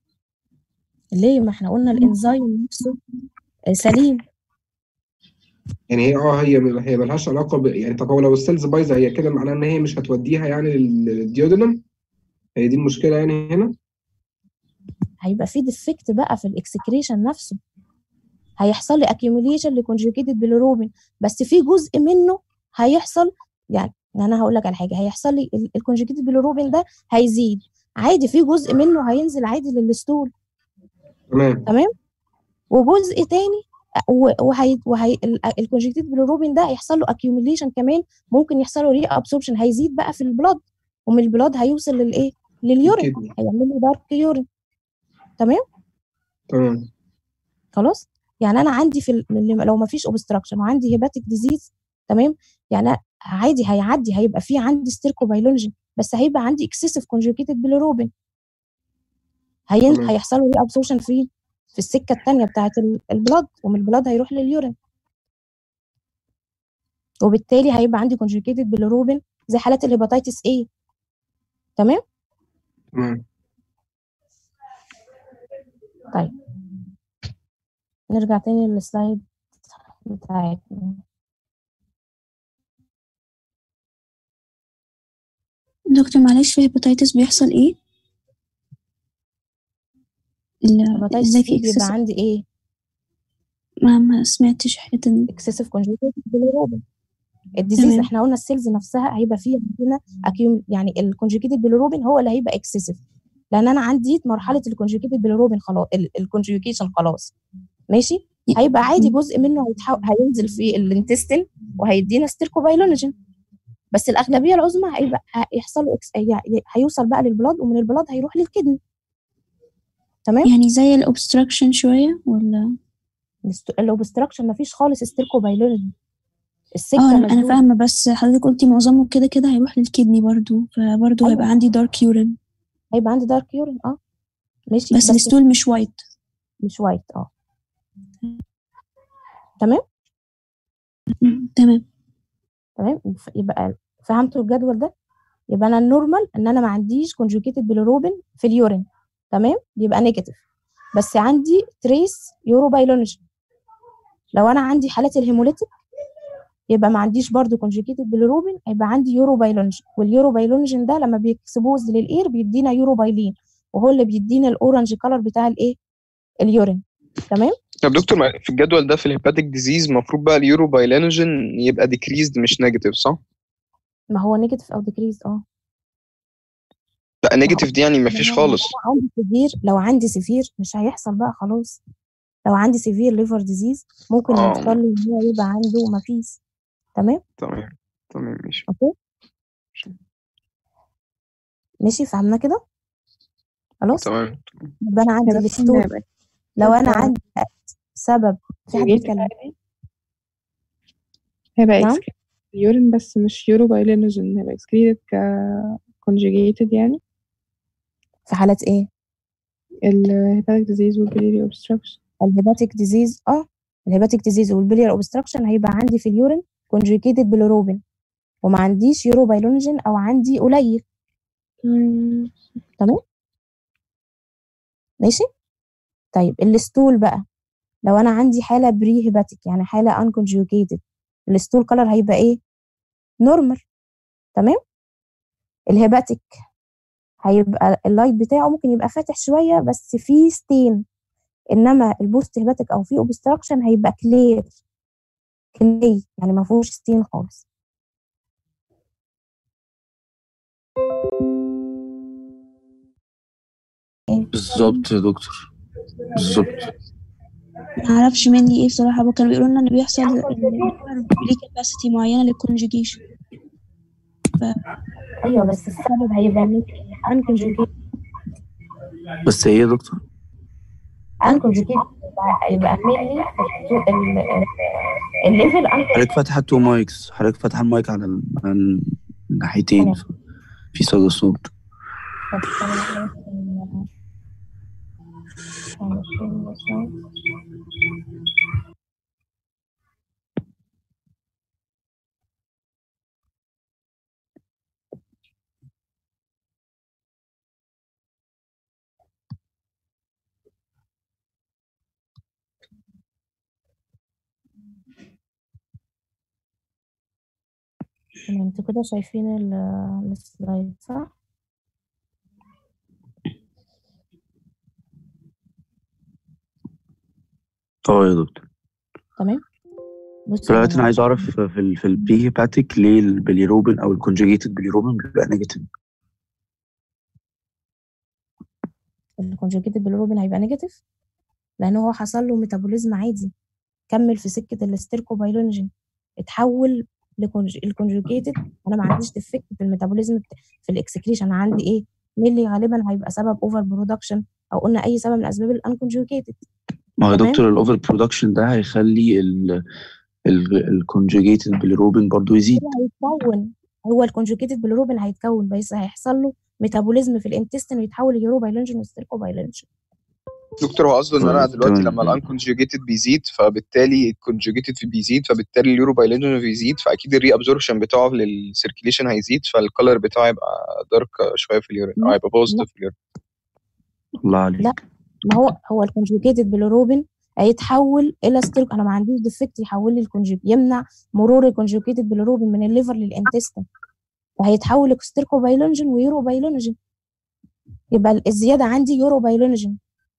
ليه ما احنا قلنا الانزيم نفسه آه، سليم يعني هي اه هي هي ملهاش علاقه ب... يعني طب هو لو السيلز بايظه هي كده معناه ان هي مش هتوديها يعني لل- للديودنم هي دي المشكله يعني هنا هيبقى في ديفكت بقى في الاكسكريشن نفسه هيحصل لي accumulation لكونجوجيتد bilirubin بس في جزء منه هيحصل يعني انا هقول لك على حاجه هيحصل لي الكونجوجيتد bilirubin ده هيزيد عادي في جزء منه هينزل عادي للستول تمام تمام وجزء تاني و- وهي وهي الكونجكتيف bilirubin ده هيحصل له accumulation كمان ممكن يحصل له ري ابسوربشن هيزيد بقى في البلاد ومن البلاد هيوصل للايه لليورين الكدني هيعمل لي دارك يورين تمام تمام خلاص يعني انا عندي في ال- لو ما فيش اوبستراكشن وعندي هيباتيك ديزيز تمام يعني عادي هيعدي هيبقى في عندي ستيركوبايلونجين بس هيبقى عندي اكسسيف كونجوكيتد bilirubin هين تمام. هيحصل له ري ابسوربشن في في السكه الثانيه بتاعه ال- البلاد ومن البلاد هيروح لليورين وبالتالي هيبقى عندي كونجوكيتد bilirubin زي حالات الهيباتيتس A تمام تمام طيب نرجع تاني للسلايد بتاعتنا دكتور معلش في هيباتيتس بيحصل ايه؟ ال- هيباتيتس ازاي C في بيبقى اكسس عندي ايه ما, ما سمعتش الحته دي اكسسيف كونجوكيتد bilirubin الديزيز تمام. احنا قلنا السيلز نفسها هيبقى فيها عندنا أكيوم يعني الكونجوكيتد bilirubin هو اللي هيبقى اكسسيف لان انا عندي مرحله الكونجوكيتد bilirubin خلاص الكونجوكيشن خلاص ماشي هيبقى عادي جزء منه هيتحو... هينزل في الانتستين وهيدينا ستيركوبايلونجين بس الاغلبيه العظمى هيبقى هيحصل له إكس... هي- هيوصل بقى للبلاد ومن البلاد هيروح للكدني تمام يعني زي الاوبستراكشن شويه ولا الاوبستراكشن مفيش خالص ستيركوبايلونجين اه السكه انا أنا مسدودة. فاهمه بس حضرتك قلتي معظمه كده كده هيروح للكدني برضو فبرضو أيوة. هيبقى عندي دارك يورين هيبقى عندي دارك يورين اه ماشي بس الستول مش وايت مش وايت اه تمام تمام تمام ف- يبقى فهمتوا الجدول ده يبقى انا النورمال ان انا ما عنديش كونجوكيتد bilirubin في اليورين تمام يبقى نيجاتيف بس عندي تريس يوروبايلونجين لو انا عندي حالات الهيموليتيك يبقى ما عنديش برضو كونجوكيتد bilirubin هيبقى عندي يوروبايلونجين واليوروبايلونجين ده لما بيكسبوز للاير بيدينا يوروبايلين وهو اللي بيدينا الاورنج كلر بتاع الايه اليورين تمام طب دكتور ما- في الجدول ده في الهيباتيك ديزيز المفروض بقى اليورو بايلانوجين يبقى ديكريزد مش نيجاتيف صح؟ ما هو نيجاتيف او ديكريز اه لا نيجاتيف دي يعني ما فيش لو خالص أنا عندي سيفير لو عندي سيفير مش هيحصل بقى خلاص لو عندي سيفير ليفر ديزيز ممكن آه. يحصل لي ان هو يبقى عنده مفيش تمام تمام تمام ماشي اوكي ماشي فهمنا كده خلاص تمام يبقى انا عندي الستول لو انا عندي سبب في حد بيتكلم هيبقى نعم excreted يورين بس مش يورو بايلينوجين هيبقى excreted ك conjugated يعني في حالة ايه ال hepatic disease والبيليري obstruction الهيباتيك ديزيز اه الهيباتيك ديزيز والبليار اوبستراكشن هيبقى عندي في اليورين كونجوكيتد bilirubin وما عنديش يوروبايلونجين او عندي قليل تمام ماشي طيب الستول بقى لو انا عندي حاله بري هيباتيك يعني حاله unconjugated الستول كلر هيبقى ايه نورمال تمام الهيباتيك هيبقى اللايت بتاعه ممكن يبقى فاتح شويه بس فيه ستين انما البوست هيباتيك او فيه اوبستراكشن هيبقى كلير كلي يعني ما فيهوش ستين خالص بالظبط يا دكتور بالظبط معرفش مني ايه بصراحة هو كانوا بيقولوا لنا ان بيحصل ليه كاباسيتي معينة للكونجيجيشن ايوه بس السبب هيبقى unconjugated بس ايه يا دكتور unconjugated يبقى mainly الليفل حضرتك فاتحة تو مايكس حضرتك فاتحة المايك على ال- على الناحيتين في صدى صوت تمام انتوا كده شايفين ال- السلايد صح؟ اه يا دكتور تمام بصوا يا دلوقتي انا جماعة عايز اعرف في ال في البي هيباتيك ليه البيليروبين او الكونجيجيتد بيليروبين بيبقى نيجاتيف الكونجوجيتد بالروبين هيبقى نيجاتيف لان هو حصل له ميتابوليزم عادي كمل في سكه الاستيركوبايلونجين اتحول للكونجوجيتد انا ما عنديش ديفكت في الميتابوليزم بت- في الاكسكريشن انا عندي ايه ميلي غالبا هيبقى سبب اوفر برودكشن او قلنا اي سبب من اسباب الانكونجوجيتد ما هو يا تمام دكتور الاوفر برودكشن ده هيخلي الكونجيجيتد بيليروبين برضو يزيد هو هيتكون هو الكونجوجيتد بالروبين هيتكون بس هيحصل له ميتابوليزم في الانتستين ويتحول ليوروبايلونجين وستيركوبايلونجين دكتور هو قصده ان انا طيب دلوقتي تمام لما الانكونجوجيتد بيزيد فبالتالي الكونجوجيتد بيزيد فبالتالي اليوروبايلينجين بيزيد فاكيد الري ابزوربشن بتاعه للسيركيليشن هيزيد فالكالر بتاعه يبقى دارك شويه في اليورين او لا هيبقى لا بوزيتيف في اليورين الله لا عليك ما هو هو الكونجوجيتد بالروبين هيتحول الى ستيرك انا ما عنديش ديفكت يحول لي الكونجوج يمنع مرور الكونجوجيتد بالروبين من الليفر للانتستين فهيتحول لستيركوبايلونجين ويوروبايلونجين يبقى الزياده عندي يوروبايلونجين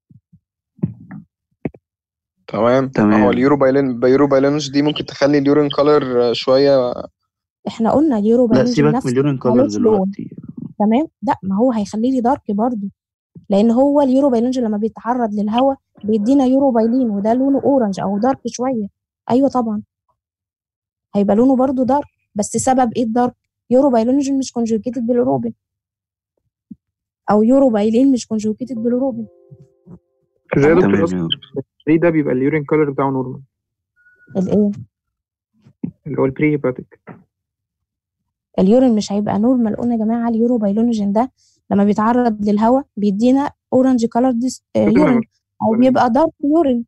تمام ما هو تمام اليوروبايلين اليوروبايلينج دي ممكن تخلي اليورين كالر شويه احنا قلنا لا اليوروبايلونجين سيبك من نفسه اليورين كولر ملوش لون دلوقتي تمام لا ما هو هيخلي لي دارك برضو لان هو اليوروبايلونجين لما بيتعرض للهواء بيدينا يوروبايلين وده لونه اورنج او دارك شويه ايوه طبعا هيبقى لونه برضو دارك بس سبب ايه الدارك يوروبايلونجين مش كونجوجيتد بالروبين او يوروبايلين مش كونجوجيتد بالروبين ازاي يا تمام دكتور تمام اصلا يا دكتور البري ده بيبقى اليورين كولر بتاعه نورمال الايه اللي هو البري هيباتيك اليورين مش هيبقى نورمال قلنا يا جماعه اليوروبايلونجين ده لما بيتعرض للهواء بيدينا اورنج كولر يورين او بيبقى دارك يورين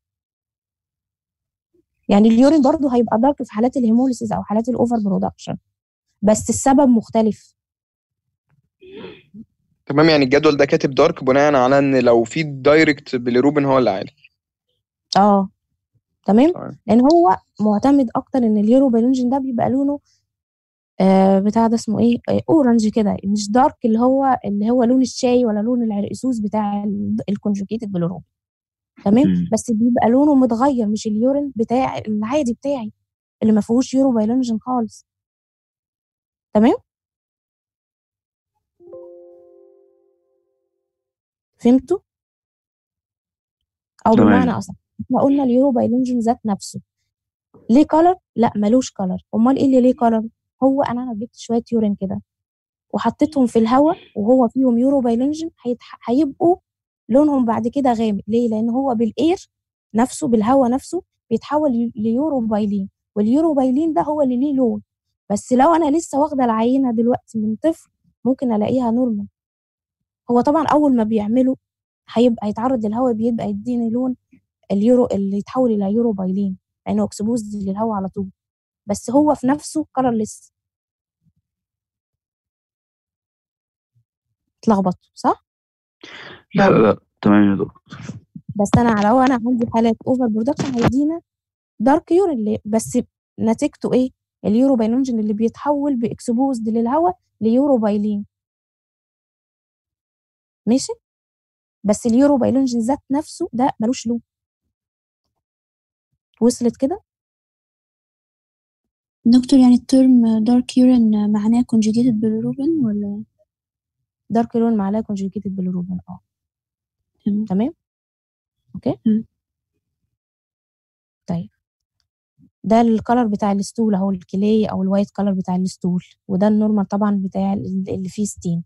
يعني اليورين برضو هيبقى دارك في حالات الهيموليسيس او حالات الاوفر برودكشن بس السبب مختلف تمام يعني الجدول ده كاتب دارك بناء على ان لو في دايركت بالروبين هو اللي عالي اه تمام تمام لان هو معتمد اكتر ان اليوروبايلونجين ده بيبقى لونه آه بتاع ده اسمه ايه آه اورنج كده مش دارك اللي هو اللي هو لون الشاي ولا لون العرقسوس بتاع الكونجوجيتد بالروبين تمام مم. بس بيبقى لونه متغير مش اليورين بتاع العادي بتاعي اللي ما فيهوش يوروبايلونجين خالص تمام فهمتوا او بمعنى تمام اصح احنا قلنا اليوروبايلونجين ذات نفسه ليه كلر لا ملوش كلر امال ايه اللي ليه كلر هو انا انا جبت شويه يورين كده وحطيتهم في الهواء وهو فيهم يوروبايلونجين هيتح... هيبقوا لونهم بعد كده غامق ليه لان هو بالاير نفسه بالهواء نفسه بيتحول ل- ليوروبايلين واليوروبايلين ده هو اللي ليه لون بس لو انا لسه واخده العينه دلوقتي من طفل ممكن الاقيها نورمال هو طبعا اول ما بيعمله هيبقى هيتعرض للهواء بيبقى يديني لون اليورو اللي يتحول الى يوروبايلين لانه اكسبوز للهواء على طول بس هو في نفسه كلرلس اتلخبطوا صح لا لو لا تمام يا دكتور بس انا لو انا عندي حالات اوفر برودكشن هيدينا دارك يورين اللي- بس نتيجته ايه اليوروبايلونجين اللي بيتحول باكسبوزد للهواء ليوروبايلين ماشي بس اليوروبايلونجين ذات نفسه ده ملوش لون وصلت كده دكتور يعني الترم دارك يورين معناه conjugated bilirubin ولا دارك لون معناه كونجوجيتد بالروبين اه تمام تمام اوكي مم. طيب ده الكلر بتاع الستول اهو الكلي او الوايت كلر بتاع الستول وده النورمال طبعا بتاع ال- اللي فيه ستين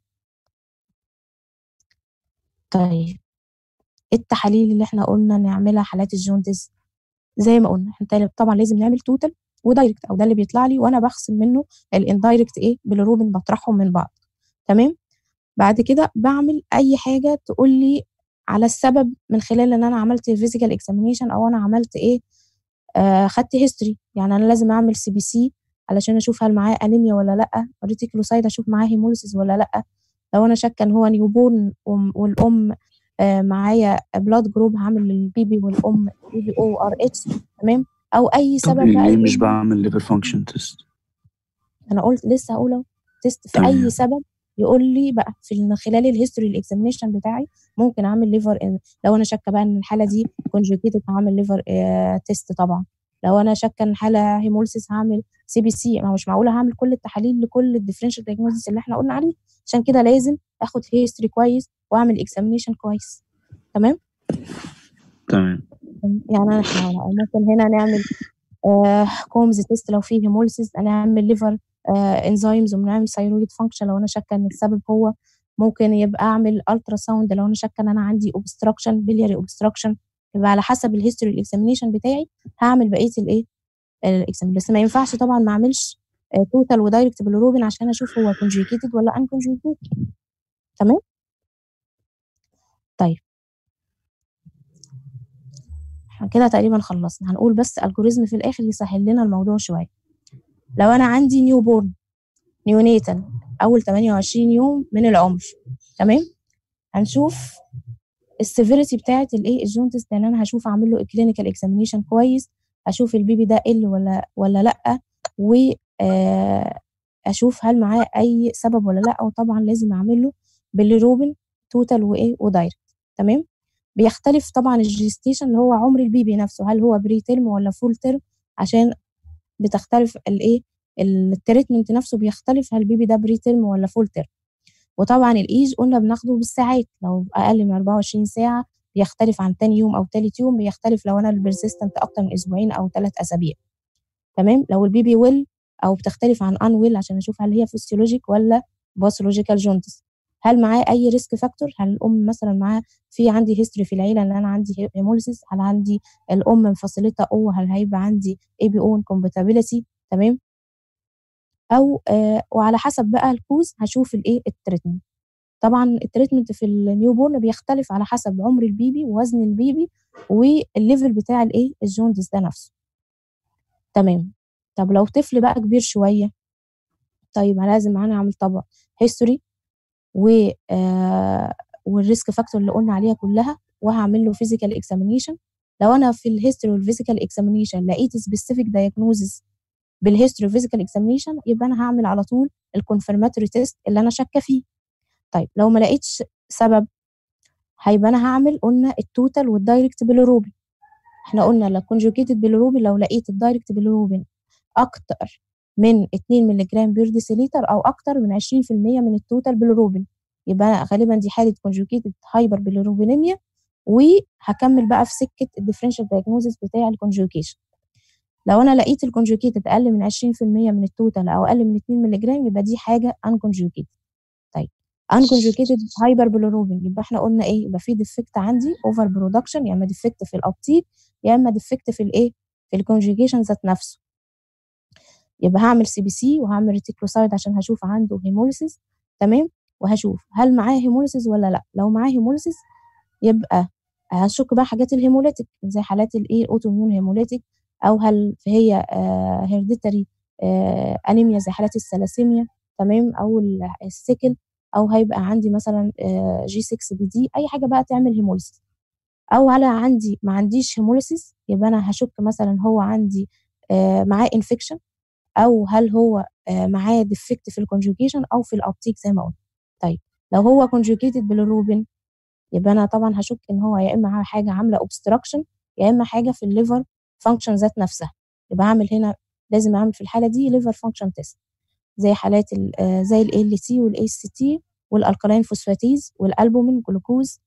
طيب إيه التحاليل اللي احنا قلنا نعملها حالات الجوندس زي ما قلنا احنا طالب- طبعا لازم نعمل توتال ودايركت او ده اللي بيطلع لي وانا بخصم منه الاندايركت ايه بالروبين بطرحهم من بعض تمام بعد كده بعمل اي حاجه تقول لي على السبب من خلال ان انا عملت فيزيكال اكزامينيشن او انا عملت ايه آه خدت هيستوري يعني انا لازم اعمل سي بي سي علشان اشوف هل معاه انيميا ولا لا ريتيكولوسايد اشوف معاه هيموليسيس ولا لا لو انا شاكه ان هو نيوبورن والام آه معايا بلاد جروب هعمل للبيبي والام بي بي او ار اتش تمام او اي طب سبب بقى ليه مش يقول لي بعمل ليفر فانكشن تيست انا قلت لسه هقول اهو تيست في تمام. اي سبب يقول لي بقى في من خلال الهيستوري الاكزامينشن بتاعي ممكن اعمل ليفر لو انا شاكه بقى ان الحاله دي كونجوكيتد هعمل ليفر تيست طبعا لو انا شاكه ان الحاله هيمولسيس هعمل سي بي سي ما هو مش معقوله هعمل كل التحاليل لكل الديفرنشال دايجنوزس اللي احنا قلنا عليه عشان كده لازم اخد هيستوري كويس واعمل اكزامينشن كويس تمام تمام يعني احنا ممكن هنا نعمل آه كومز تيست لو فيه هيموليسيس نعمل ليفر آه انزيمز ونعمل ثايرويد فانكشن لو انا شاكه ان السبب هو ممكن يبقى اعمل الترا ساوند لو انا شاكه ان انا عندي اوبستراكشن بلياري اوبستراكشن يبقى على حسب الهيستوري الاكزامينشن بتاعي هعمل بقيه الايه الاكزامين بس ما ينفعش طبعا ما اعملش توتال ودايركت بالروبين عشان اشوف هو كونجوكيتد ولا ان كونجوكيتد تمام طيب احنا كده تقريبا خلصنا هنقول بس الجوريزم في الاخر يسهل لنا الموضوع شويه لو انا عندي نيو بورن نيونيتال اول 28 يوم من العمر تمام هنشوف السيفيريتي بتاعت الايه الجونتس لان انا هشوف اعمل له كلينيكال اكزامينيشن كويس هشوف البيبي ده ال ولا ولا لا و اشوف هل معاه اي سبب ولا لا وطبعا لازم اعمل له بالروبن توتال وايه ودايركت تمام بيختلف طبعا الجيستيشن اللي هو عمر البيبي نفسه هل هو بري تيرم ولا فول تيرم عشان بتختلف الايه التريتمنت نفسه بيختلف هل البيبي ده بري تيرم ولا فول تيرم وطبعا الايج قلنا بناخده بالساعات لو اقل من 24 ساعه بيختلف عن تاني يوم او تالت يوم بيختلف لو انا البرسيستنت اكتر من اسبوعين او ثلاث اسابيع تمام لو البيبي ويل او بتختلف عن ان ويل عشان اشوف هل هي فيسيولوجيك ولا باثولوجيكال جونتس هل معاه اي ريسك فاكتور هل الام مثلا معاه في عندي هيستوري في العيله ان انا عندي هيموليسيس هل عندي الام مفصلتها او هل هيبقى عندي اي بي او انكومباتيبيليتي تمام او آه وعلى حسب بقى الكوز هشوف الايه التريتمنت طبعا التريتمنت في النيو بورن بيختلف على حسب عمر البيبي ووزن البيبي والليفل بتاع الايه الجوندس ده نفسه تمام طب لو طفل بقى كبير شويه طيب انا لازم انا اعمل طبعا هيستوري و آه والريسك فاكتور اللي قلنا عليها كلها وهعمل له فيزيكال اكزامينيشن لو انا في الهيستوري والفيزيكال اكزامينيشن لقيت سبيسيفيك دايجنوزز بالهيستوري والفيزيكال اكزامينيشن يبقى انا هعمل على طول الكونفirmatory تيست اللي انا شاكه فيه طيب لو ما لقيتش سبب هيبقى انا هعمل قلنا التوتال والدايركت بالروبين احنا قلنا الكونجوكيتد بالروبين لو لقيت الدايركت بالروبين اكتر من 2 مللي جرام بير ديسيليتر او اكتر من 20% من التوتال بالروبين يبقى غالبا دي حاله كونجوكيتد هايبر بالروبينيميا وهكمل بقى في سكه الديفرنشال دايجنوزس بتاع الكونجوكيشن لو انا لقيت الكونجوكيتد اقل من 20% من التوتال او اقل من 2 مللي جرام يبقى دي حاجه انكونجوكيتد طيب انكونجوكيتد هايبر بالروبين يبقى احنا قلنا ايه يبقى في ديفكت عندي اوفر برودكشن يا اما ديفكت في الابتيك يا اما ديفكت في الايه في الكونجوكيشن ذات نفسه يبقى هعمل سي بي سي وهعمل ريتيكلوسايد عشان هشوف عنده هيموليسيس تمام وهشوف هل معاه هيموليسيس ولا لا لو معاه هيموليسيس يبقى هشك بقى حاجات الهيموليتيك زي حالات الايه الاوتوميون هيموليتيك او هل هي آه هيرديتري آه انيميا زي حالات الثلاسيميا تمام او السيكل او هيبقى عندي مثلا آه جي 6 بي دي اي حاجه بقى تعمل هيموليسيس او على عندي ما عنديش هيموليسيس يبقى انا هشك مثلا هو عندي معاه انفكشن او هل هو معاه ديفكت في الكونجوكيشن او في الابتيك زي ما قلت طيب لو هو كونجوكيتد بالروبين يبقى انا طبعا هشك ان هو يا اما حاجه عامله اوبستراكشن يا اما حاجه في الليفر فانكشن ذات نفسها يبقى اعمل هنا لازم اعمل في الحاله دي ليفر فانكشن تيست زي حالات زي ال تي والاي سي تي والالكالين فوسفاتيز والالبومين جلوكوز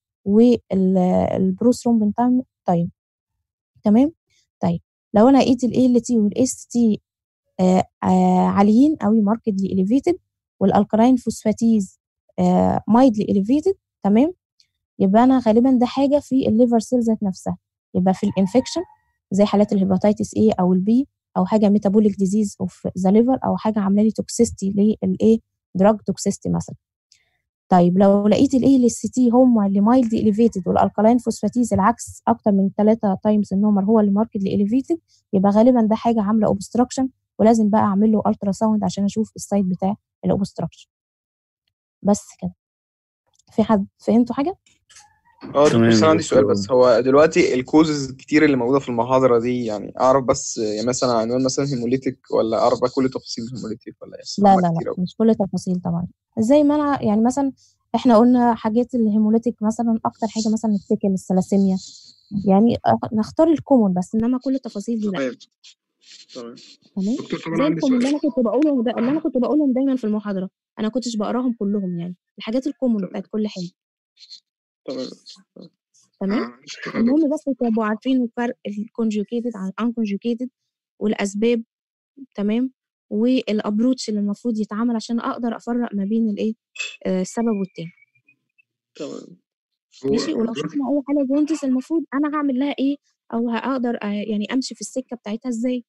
والبروثرومبين تايم تايم تمام طيب لو انا لقيت الاي ال تي والاي سي تي آه آه عاليين قوي ماركتلي اليفيتد والالكالين فوسفاتيز آه مايدلي اليفيتد تمام يبقى انا غالبا ده حاجه في الليفر سيل ذات نفسها يبقى في الانفكشن زي حالات الهيباتيتس اي او البي او حاجه ميتابوليك ديزيز اوف ذا ليفر او حاجه عامله لي توكسيستي للايه دراج توكسيستي مثلا طيب لو لقيت الاي ال سي تي هم اللي مايلد اليفيتد والالكالين فوسفاتيز العكس اكتر من 3 تايمز النمر هو اللي ماركتلي اليفيتد يبقى غالبا ده حاجه عامله اوبستراكشن ولازم بقى اعمل له الترا ساوند عشان اشوف السايت بتاع الاوبستراكشن بس كده في حد فهمتوا حاجه اه تمام دكتور بس يا انا عندي سؤال دكتور. بس هو دلوقتي الكوزز الكتير اللي موجوده في المحاضره دي يعني اعرف بس يعني مثلا عنوان مثلا هيموليتيك ولا اعرف بقى كل تفاصيل الهيموليتيك ولا ايه لا عامة لا كتير لا أوي. مش كل تفاصيل طبعا زي ما انا يعني مثلا احنا قلنا حاجات الهيموليتيك مثلا اكتر حاجه مثلا السكل الثلاسيميا يعني أخ- نختار الكومون بس انما كل التفاصيل دي لا تمام تمام تمام دكتور طب انا زي عندي الكومون اللي سؤال انا كنت بقولهم ده اللي انا كنت بقولهم دايما في المحاضره انا كنتش بقراهم كلهم يعني الحاجات الكومون تمام بتاعت كل حاجه تمام تمام آه، معلش يا دكتور المهم بس تبقوا عارفين الفرق الكونجوكيتد عن الانكونجوكيتد والاسباب تمام والابروتش اللي المفروض يتعمل عشان اقدر افرق ما بين الايه آه، السبب والتاني تمام هو ماشي ولو دلوقتي شفنا اي حاله جونتس المفروض انا هعمل لها ايه او هقدر آه، يعني امشي في السكه بتاعتها ازاي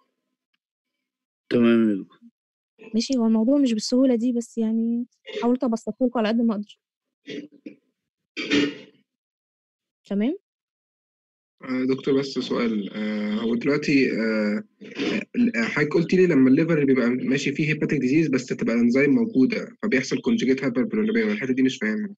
تمام يا دكتور ماشي هو الموضوع مش بالسهوله دي بس يعني حاولت ابسطه لكم على قد ما اقدر تمام آه، دكتور بس سؤال آه، هو دلوقتي آه، آه، حضرتك قلت لي لما الليفر بيبقى ماشي فيه هيباتيك ديزيز بس تبقى الانزيم موجوده فبيحصل كونجيجيت هايبر بيليروبينيا الحته دي مش فاهمها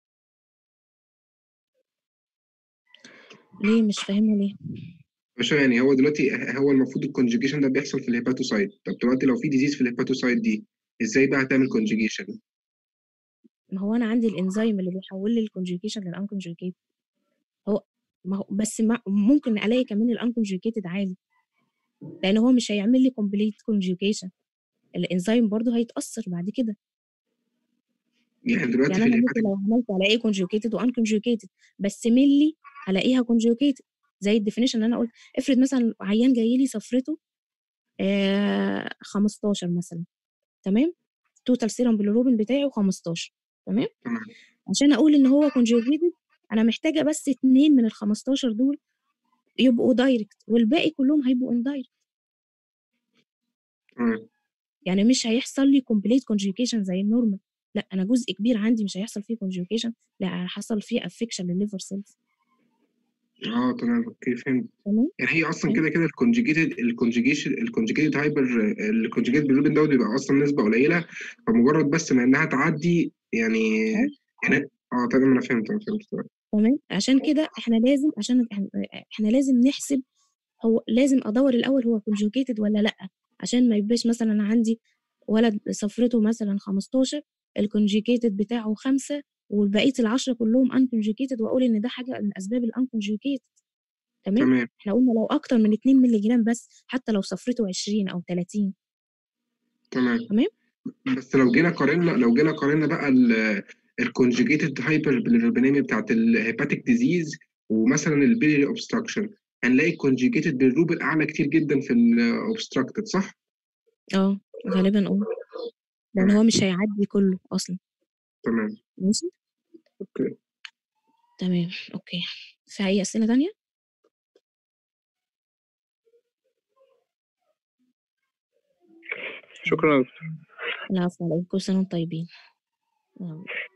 ليه مش فاهمه ليه مش يعني هو دلوقتي هو المفروض الكونجيجيشن ده بيحصل في الهيباتوسايت طب دلوقتي لو في ديزيز في الهيباتوسايت دي ازاي بقى هتعمل كونجيجيشن ما هو انا عندي الانزيم اللي بيحول لي الكونجوكيشن للانكونجوكيتد هو ما هو بس ما ممكن الاقي كمان الانكونجوكيتد عادي لان هو مش هيعمل لي كومبليت كونجوكيشن الانزيم برضه هيتاثر بعد كده يعني دلوقتي يعني في انا ممكن الهيباتيك لو عملت الاقي كونجوكيتد وانكونجوكيتد بس ملي هلاقيها كونجوكيتد زي الديفينيشن اللي انا قلت افرض مثلا عيان جاي لي صفرته آه 15 مثلا تمام توتال سيرم بالروبين بتاعه 15 تمام تمام عشان اقول ان هو كونجوجيتد انا محتاجه بس اتنين من ال 15 دول يبقوا دايركت والباقي كلهم هيبقوا اندايركت تمام يعني مش هيحصل لي كومبليت كونجوكيشن زي النورمال لا انا جزء كبير عندي مش هيحصل فيه كونجوكيشن لا حصل فيه افكشن للليفر سيلز اه تمام اوكي فهمت تمام يعني هي اصلا فهمت؟ كده كده الكونجيجيتد الكونجيجيشن الكونجيجيتد هايبر الكونجيجيتد بالروبين دوت بيبقى اصلا نسبه قليله فمجرد بس ما انها تعدي يعني أيوة. يعني اه تمام انا فهمت انا فهمت تمام. تمام عشان كده احنا لازم عشان إحنا- احنا لازم نحسب هو لازم ادور الاول هو كونجوكيتد ولا لا عشان ما يبقاش مثلا انا عندي ولد صفرته مثلا 15 الكونجوكيتد بتاعه خمسة والبقيه العشرة كلهم انكونجوكيتد واقول ان ده حاجه من اسباب الانكونجوكيتد تمام تمام احنا قلنا لو اكتر من 2 مللي جرام بس حتى لو صفرته 20 او 30 تمام تمام بس لو جينا قارنا لو جينا قارنا بقى الكونجيجيتد هايبر بالروبينيميا بتاعت الهيباتيك ديزيز ومثلا البيلي اوبستراكشن هنلاقي الكونجيجيتد بالروبين اعلى كتير جدا في الاوبستراكتد صح؟ اه غالبا اه لان هو مش هيعدي كله اصلا تمام ماشي اوكي تمام اوكي في اي اسئله تانية شكرا يا دكتور العفو عليكم كل سنه وانتم طيبين يلا.